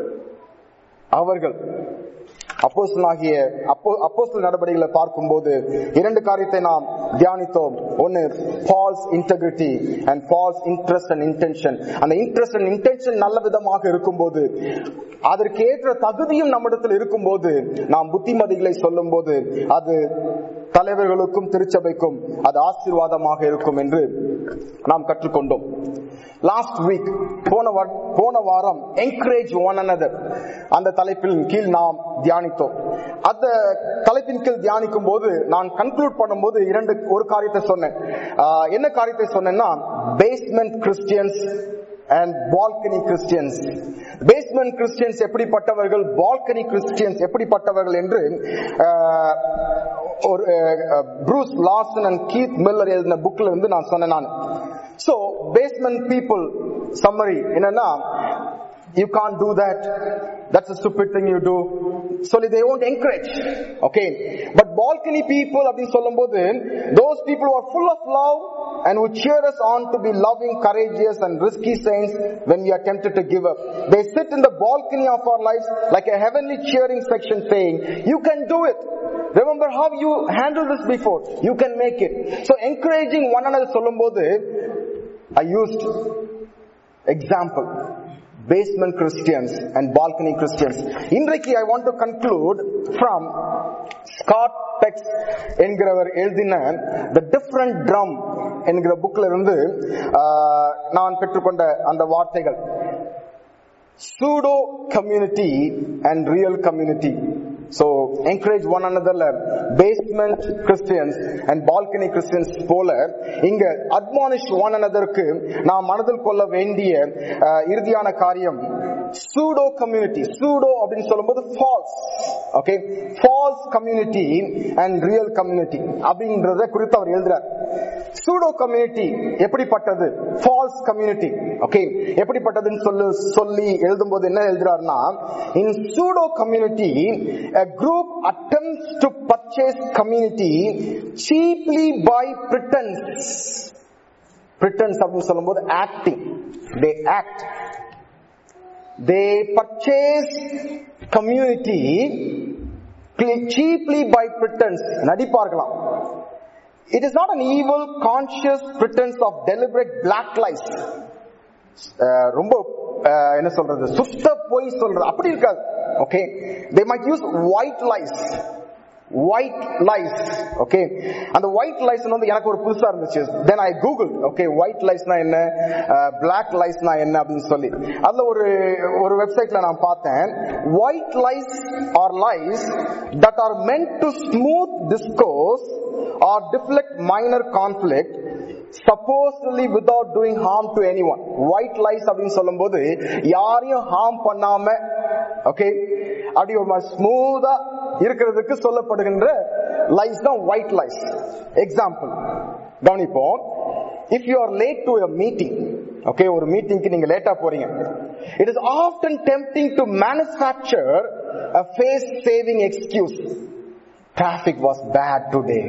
அவர்கள் அப்போஸ்தலனாகிய அப்போ அப்போஸ்தல நடவடிக்கைகளை பார்க்கும்போது இரண்டு காரியத்தை நாம் தியானித்தோம் ஒன்னு false integrity and false interest and intention அந்த இன்ட்ரெஸ்ட் அண்ட் இன்டென்ஷன் நல்ல விதமாக இருக்கும்போது அதற்கு ஏற்ற தகுதியும் நம்மிடத்தில் இருக்கும்போது நாம் புத்திமதிகளை சொல்லும்போது அது தலைவர்களுக்கும் திருச்சபைக்கும் அது ஆசீர்வாதமாக இருக்கும் என்று நாம் கற்றுக்கொண்டோம் லாஸ்ட் வீக் போன வா- போன வாரம் என்கரேஜ் ஒன் another அந்த தலைப்பின் கீழ் நாம் தியானித்தோம் அந்த தலைப்பின் கீழ் தியானிக்கும் போது நான் கன்க்ளூட் பண்ணும்போது இரண்டு ஒரு காரியத்தை சொன்னேன் ஆஹ், என்ன காரியத்தை சொன்னேன்னா basement Christians and balcony Christians basement Christians எப்படிப்பட்டவர்கள் பால்கனி கிறிஸ்டியன்ஸ் எப்படிப்பட்டவர்கள் என்று ஆஹ், ஒரு Bruce Larson and Keith Miller எழுதின புக்ல இருந்து நான் சொன்னேன் நான் சோ பேஸ்மெண்ட் பீப்புள் சம்மரி என்னன்னா you can't do that that's a stupid thing you do so they won't encourage okay but balcony people அப்படின்னு சொல்லும்போது those people who are full of love and who cheer us on to be loving courageous and risky saints when we are tempted to give up they sit in the balcony of our lives like a heavenly cheering section saying you can do it remember how you handled this before you can make it so encouraging one another சொல்லும்போது i used example basement christians and balcony christians இன்றைக்கு i want to conclude from scott pex என்கிறவர் எழுதின the different drum என்கிற புக்ல இருந்து ஆஹ், நான் பெற்றுக்கொண்ட அந்த வார்த்தைகள் pseudo community and real community so encourage one another basement christians and balcony christians போல இங்க admonish one anotherக்கு நாம் மனதில் கொள்ள வேண்டிய அஹ், இறுதியான காரியம் pseudo community pseudo அப்படின்னு சொல்லும்போது false okay false community and real community அப்படின்றத குறித்து அவர் எழுதுறார் சூடோ கம்யூனிட்டி எப்படிப்பட்டது ஃபால்ஸ் கம்யூனிட்டி ஓகே எப்படிப்பட்டதுன்னு சொல்லு சொல்லி எழுதும்போது என்ன எழுதுறாருன்னா in pseudo community a group attempts to purchase community cheaply by pretense pretense அப்படின்னு சொல்லும்போது acting they act they purchase community cheaply by pretense நடிப்பார்களாம் it is not an evil conscious pretense of deliberate black lies அஹ் ரொம்ப அஹ் என்ன சொல்றது சுத்த பொய் சொல்றது அப்படி இருக்காது okay they might use white lies white lies okay அந்த ஒயிட் லைஸ் வந்து எனக்கு ஒரு புதுசா இருந்துச்சு then I google okay white லைஸ்னா என்ன பிளாக் லைஸ்னா என்ன அப்படின்னு சொல்லி அதுல ஒரு ஒரு வெப்சைட்ல நான் பார்த்தேன் white lies are lies that are meant to smooth discourse or deflect minor conflict supposedly without doing harm to anyone white lies அப்படின்னு சொல்லும்போது யாரையும் ஹார்ம் பண்ணாம ஓகே அப்படி ஒரு மாதிரி ஸ்மூதா இருக்கிறதுக்கு சொல்லப்படுகின்ற லைஸ் தான் ஒயிட் லைஸ் எக்ஸாம்பிள் கவனிப்போம் if you are late to meeting okay ஒரு மீட்டிங்க்கு நீங்க லேட்டா போறீங்க it is often tempting to manufacture a face saving excuse traffic was bad today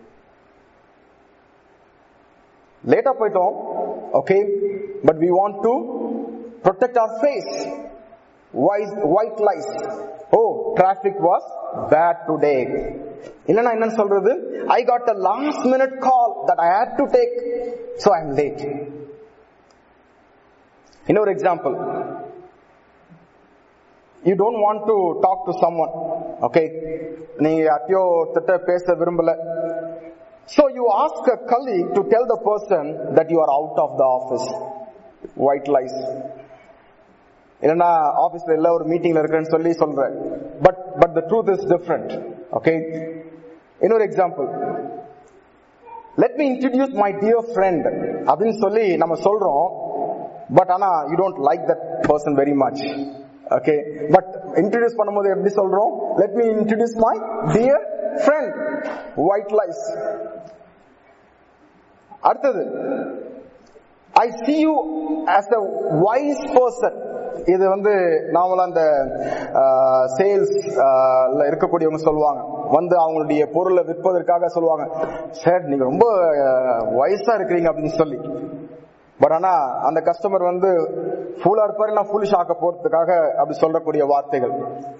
லேட்டா போயிட்டோம் okay but we want to protect our face white lies oh traffic was bad today இல்லைன்னா என்னன்னு சொல்றது I got a last minute call that I had to take so I am late இன்னொரு example you don't want to talk to someone okay நீங்க யார்ட்டையோ திட்ட பேச விரும்பல So you ask a colleague to tell the person that you are out of the office. White lies. இல்லைன்னா ஆபீஸ்ல இல்ல ஒரு மீட்டிங்ல இருக்கேன்னு சொல்லி சொல்றேன் but but the truth is different okay இன்னொரு example let me introduce my dear friend அப்படின்னு சொல்லி நம்ம சொல்றோம் பட் ஆனா you don't like that person very much okay but introduce பண்ணும்போது எப்படி சொல்றோம் let me introduce my dear friend white lies அடுத்தது I see you as a wise person இது வந்து நாமளும் அந்த சேல்ஸ் இருக்கக்கூடியவங்க சொல்லுவாங்க வந்து அவங்களுடைய பொருளை விற்பதற்காக சொல்லுவாங்க சார் நீங்க ரொம்ப வயசா இருக்கிறீங்க அப்படின்னு சொல்லி பட் ஆனா அந்த கஸ்டமர் வந்து ஃபுல்லா இருப்பாரு நான் ஃபுல் ஷாக்க போறதுக்காக அப்படி சொல்லக்கூடிய வார்த்தைகள்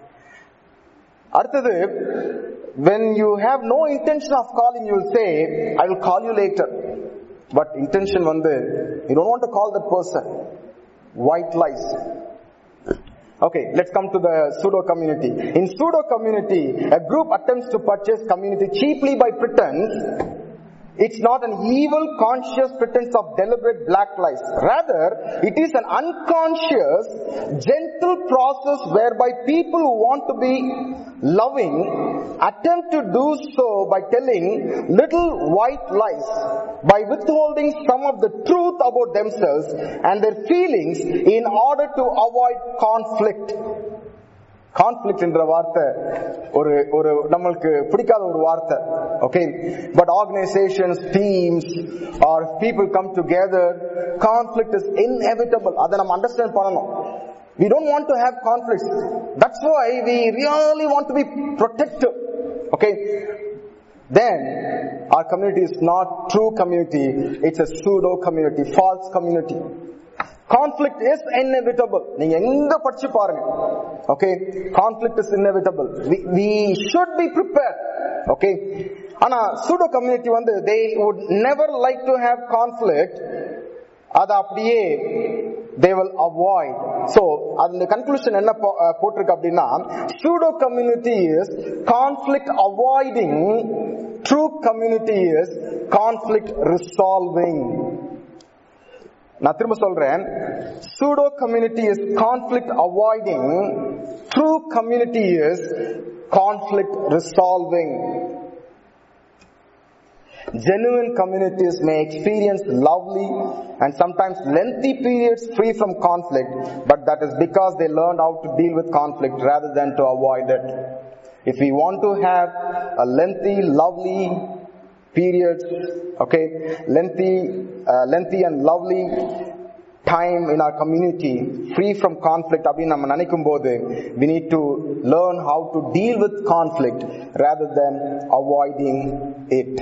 அடுத்தது when you have no intention of calling you will say i will call you later but intention வந்து you don't want to call that person white lies okay let's come to the pseudo community in pseudo community a group attempts to purchase community cheaply by pretense it's not an evil conscious pretense of deliberate black lies. Rather, it is an unconscious, gentle process whereby people who want to be loving attempt to do so by telling little white lies, by withholding some of the truth about themselves and their feelings in order to avoid conflict. Conflict என்ற வார்த்தை ஒரு ஒரு நம்மளுக்கு பிடிக்காத ஒரு வார்த்தை okay but organisations teams or people come together conflict is inevitable அதை நம்ம அண்டர்ஸ்டாண்ட் பண்ணணும் we don't want to have conflicts that's why we really want to be protective okay then our community is not true community it's a pseudo community false community conflict is inevitable நீங்க எங்க படிச்சு பாருங்க okay conflict is inevitable we, we should be prepared okay ஆனா pseudo community வந்து they would never like to have conflict அது அப்படியே they will avoid so அந்த conclusion என்ன போட்டிருக்கு அப்படின்னா pseudo community is conflict avoiding true community is conflict resolving நான் திரும்ப சொல்றேன் pseudo community is conflict avoiding true community is conflict resolving Genuine communities may experience lovely and sometimes lengthy periods free from conflict, but that is because they learned how to deal with conflict rather than to avoid it. If we want to have a lengthy, lovely periods, okay, lengthy, uh, lengthy and lovely time in our community free from conflict அப்படின்னு நம்ம நினைக்கும் போது we need to learn how to deal with conflict rather than avoiding it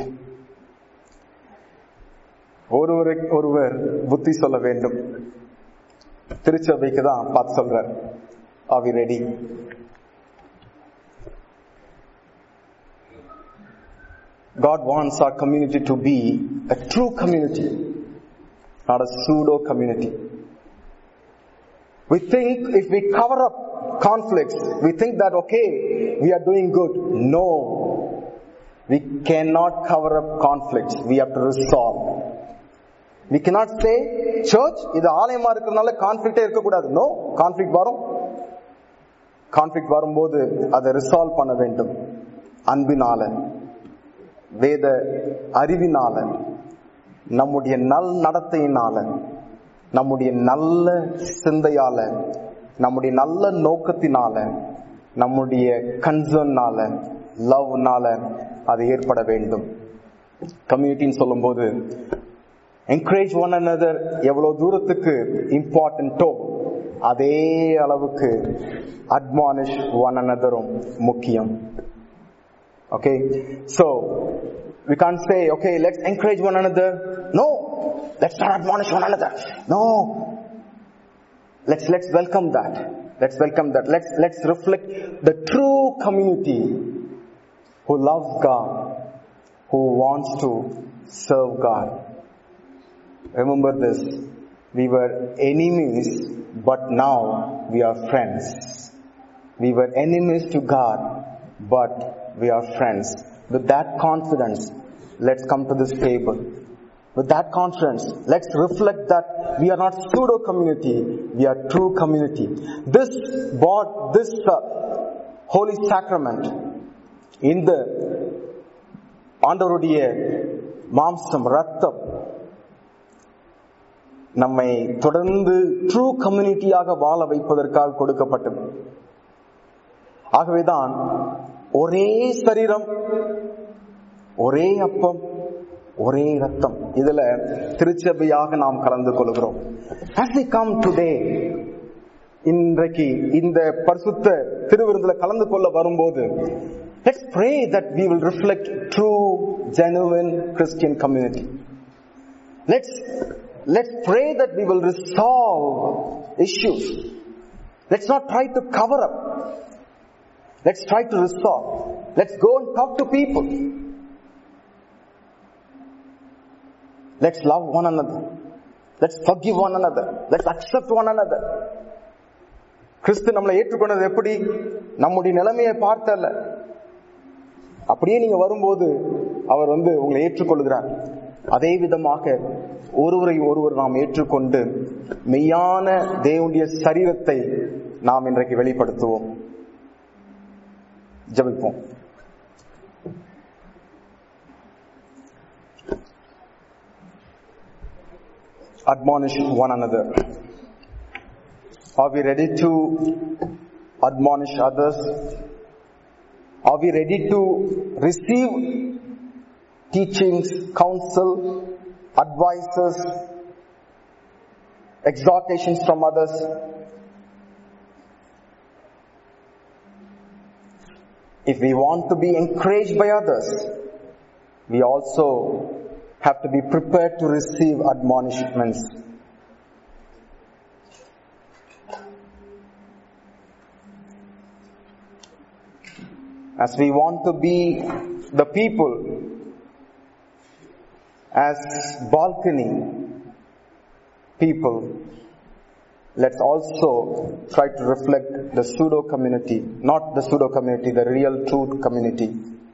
ஒருவரை ஒருவர் புத்தி சொல்ல வேண்டும் திருச்சபைக்கு தான் பார்த்து சொல்றார் are we ready God wants our community to be a true community, not a pseudo community. We think if we cover up conflicts, we think that okay, we are doing good. No. We cannot cover up conflicts. We have to resolve. We cannot say, church, இது ஆலயமா இருக்கிறதுனால கான்ஃபிளிக்டே இருக்கக்கூடாது no conflict வரும் conflict வரும்போது அதை resolve பண்ண வேண்டும் அன்பினால வேத அறிவினால நம்முடைய நல் நடத்தையினால நம்முடைய நல்ல சிந்தையால நம்முடைய நல்ல நோக்கத்தினால நம்முடைய கன்சர்னால லவ்னால அது ஏற்பட வேண்டும் கம்யூனிட்டின்னு சொல்லும்போது என்கரேஜ் ஒன் another எவ்வளவு தூரத்துக்கு இம்பார்ட்டன்ட்டோ அதே அளவுக்கு அட்மானிஷ் ஒன் anotherும் முக்கியம் Okay, so we can't say, okay, let's encourage one another. No, let's not admonish one another. No, let's let's welcome that. Let's welcome that. Let's let's reflect the true community who loves God, who wants to serve God. Remember this: we were enemies, but now we are friends. We were enemies to God, but we are friends. With that confidence, let's come to this table. With that confidence, let's reflect that we are not pseudo community, we are true community. This bought this uh, holy sacrament in the ஆண்டவருடைய மாம்சம் ரத்தம் நம்மை தொடர்ந்து true கம்யூனிட்டியாக வாழ வைப்பதற்காக கொடுக்கப்பட்டது ஆகவேதான் ஒரே சரீரம் ஒரே அப்பம் ஒரே ரத்தம் இதுல திருச்சபையாக நாம் கலந்து கொள்கிறோம் as we come today இன்றைக்கு இந்த பரிசுத்த திருவிருந்துல கலந்து கொள்ள வரும்போது let's pray that we will reflect true genuine christian community let's let's pray that we will resolve issues let's not try to cover up Let's try to resolve. Let's go and talk to people. Let's love one another. Let's forgive one another. Let's accept one another. கிறிஸ்து நம்மளை ஏற்றுக்கொண்டது எப்படி நம்முடைய நிலைமையை பார்த்தல்ல அப்படியே நீங்க வரும்போது அவர் வந்து உங்களை ஏற்றுக்கொள்கிறார் அதே விதமாக ஒருவரை ஒருவர் நாம் ஏற்றுக்கொண்டு மெய்யான தேவனுடைய சரீரத்தை நாம் இன்றைக்கு வெளிப்படுத்துவோம் ஜபிப்போம் admonish one another are we ready to admonish others are we ready to receive teachings counsel advices exhortations from others if we want to be encouraged by others, we also have to be prepared to receive admonishments. As we want to be the people as balcony people, let's also try to reflect the pseudo community, not the pseudo community, the real truth community.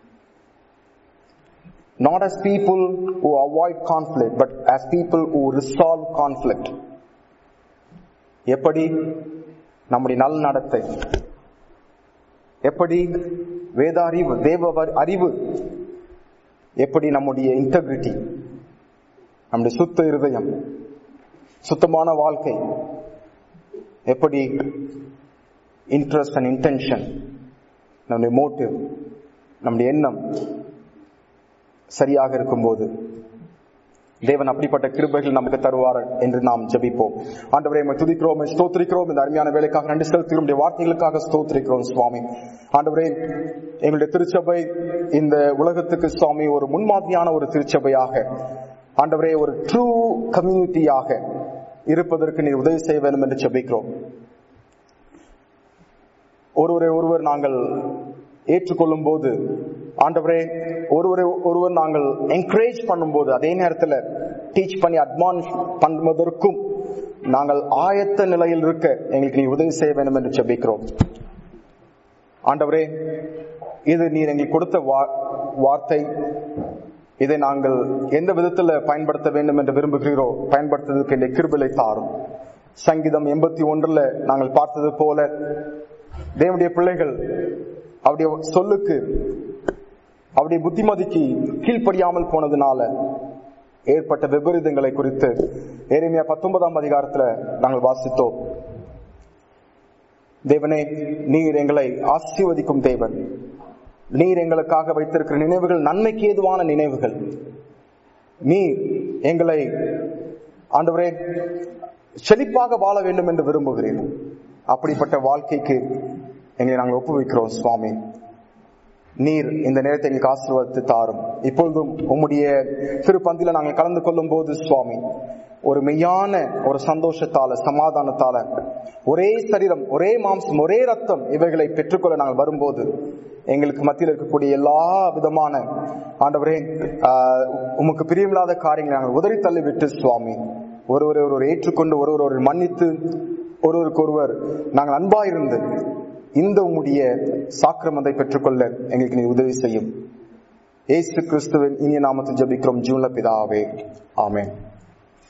Not as people who avoid conflict, but as people who resolve conflict. எப்படி நம்முடைய நல் நடத்தை எப்படி வேத அறிவு தேவ அறிவு எப்படி நம்முடைய இன்டெகிரிட்டி நம்முடைய சுத்த இருதயம் சுத்தமான வாழ்க்கை எப்படி இன்ட்ரெஸ்ட் அண்ட் இன்டென்ஷன் நம்முடைய மோட்டிவ் நம்முடைய எண்ணம் சரியாக இருக்கும்போது தேவன் அப்படிப்பட்ட கிருபைகள் நமக்கு தருவார் என்று நாம் ஜெபிப்போம் ஆண்டவரே உம்மை துதிக்கிறோம் உம்மை ஸ்தோத்திரிக்கிறோம் இந்த அருமையான வேலைக்காக நன்றி செலுத்துகிறோம் உம்முடைய வார்த்தைகளுக்காக ஸ்தோத்திரிக்கிறோம் சுவாமி ஆண்டவரே எங்களுடைய திருச்சபை இந்த உலகத்துக்கு சுவாமி ஒரு முன்மாதிரியான ஒரு திருச்சபையாக ஆண்டவரே ஒரு ட்ரூ கம்யூனிட்டியாக இருப்பதற்கு நீர் உதவி செய்ய வேண்டும் என்று ஜெபிக்கிறோம் ஒருவரை ஒருவர் நாங்கள் ஏற்றுக்கொள்ளும் போது ஆண்டவரே ஒருவரை ஒருவர் நாங்கள் என்கரேஜ் பண்ணும்போது அதே நேரத்தில் டீச் பண்ணி அட்வான்ஸ் பண்ணுவதற்கும் நாங்கள் ஆயத்த நிலையில் இருக்க எங்களுக்கு நீ உதவி செய்ய வேண்டும் என்று ஜெபிக்கிறோம் ஆண்டவரே இது நீர் எங்களுக்கு கொடுத்த வா- வார்த்தை இதை நாங்கள் எந்த விதத்தில் பயன்படுத்த வேண்டும் என்று விரும்புகிறீரோ பயன்படுத்துவதற்கு இந்த கிருபலை தாரும் சங்கீதம் எண்பத்தி ஒன்றுல நாங்கள் பார்த்தது போல தேவனுடைய பிள்ளைகள் அவருடைய சொல்லுக்கு அவருடைய புத்திமதிக்கு கீழ்ப்படியாமல் போனதுனால ஏற்பட்ட விபரீதங்களை குறித்து ஏரேமியா பத்தொன்பதாம் அதிகாரத்துல நாங்கள் வாசித்தோம் தேவனே நீர் எங்களை ஆசீர்வதிக்கும் தேவன் நீர் எங்களுக்காக வைத்திருக்கிற நினைவுகள் நன்மைக்கு ஏதுவான நினைவுகள் நீர் எங்களை ஆண்டவரே செழிப்பாக வாழ வேண்டும் என்று விரும்புகிறேன் அப்படிப்பட்ட வாழ்க்கைக்கு எங்களை நாங்கள் ஒப்புவிக்கிறோம் சுவாமி நீர் இந்த நேரத்தை எங்களுக்கு ஆசீர்வாதத்தை தாரும் இப்பொழுதும் உம்முடைய திருப்பந்தில நாங்கள் கலந்து கொள்ளும் போது சுவாமி ஒரு மெய்யான ஒரு சந்தோஷத்தால சமாதானத்தால ஒரே சரீரம் ஒரே மாம்சம் ஒரே ரத்தம் இவைகளை பெற்றுக்கொள்ள நாங்கள் வரும்போது எங்களுக்கு மத்தியில் இருக்கக்கூடிய எல்லா விதமான ஆண்டவரே ஆஹ், உமக்கு பிரியமில்லாத காரியங்களை நாங்கள் உதறி தள்ளி விட்டு சுவாமி ஒருவரை ஒருவர் ஏற்றுக்கொண்டு ஒருவர் ஒருவர் மன்னித்து ஒருவருக்கு ஒருவர் நாங்கள் அன்பாயிருந்து இந்த உம்முடைய சாக்கிரமத்தை பெற்றுக்கொள்ள எங்களுக்கு நீ உதவி செய்யும் ஏசு கிறிஸ்துவின் இனிய நாமத்தில் ஜெபிக்கிறோம் ஜூன்ல பிதாவே ஆமென்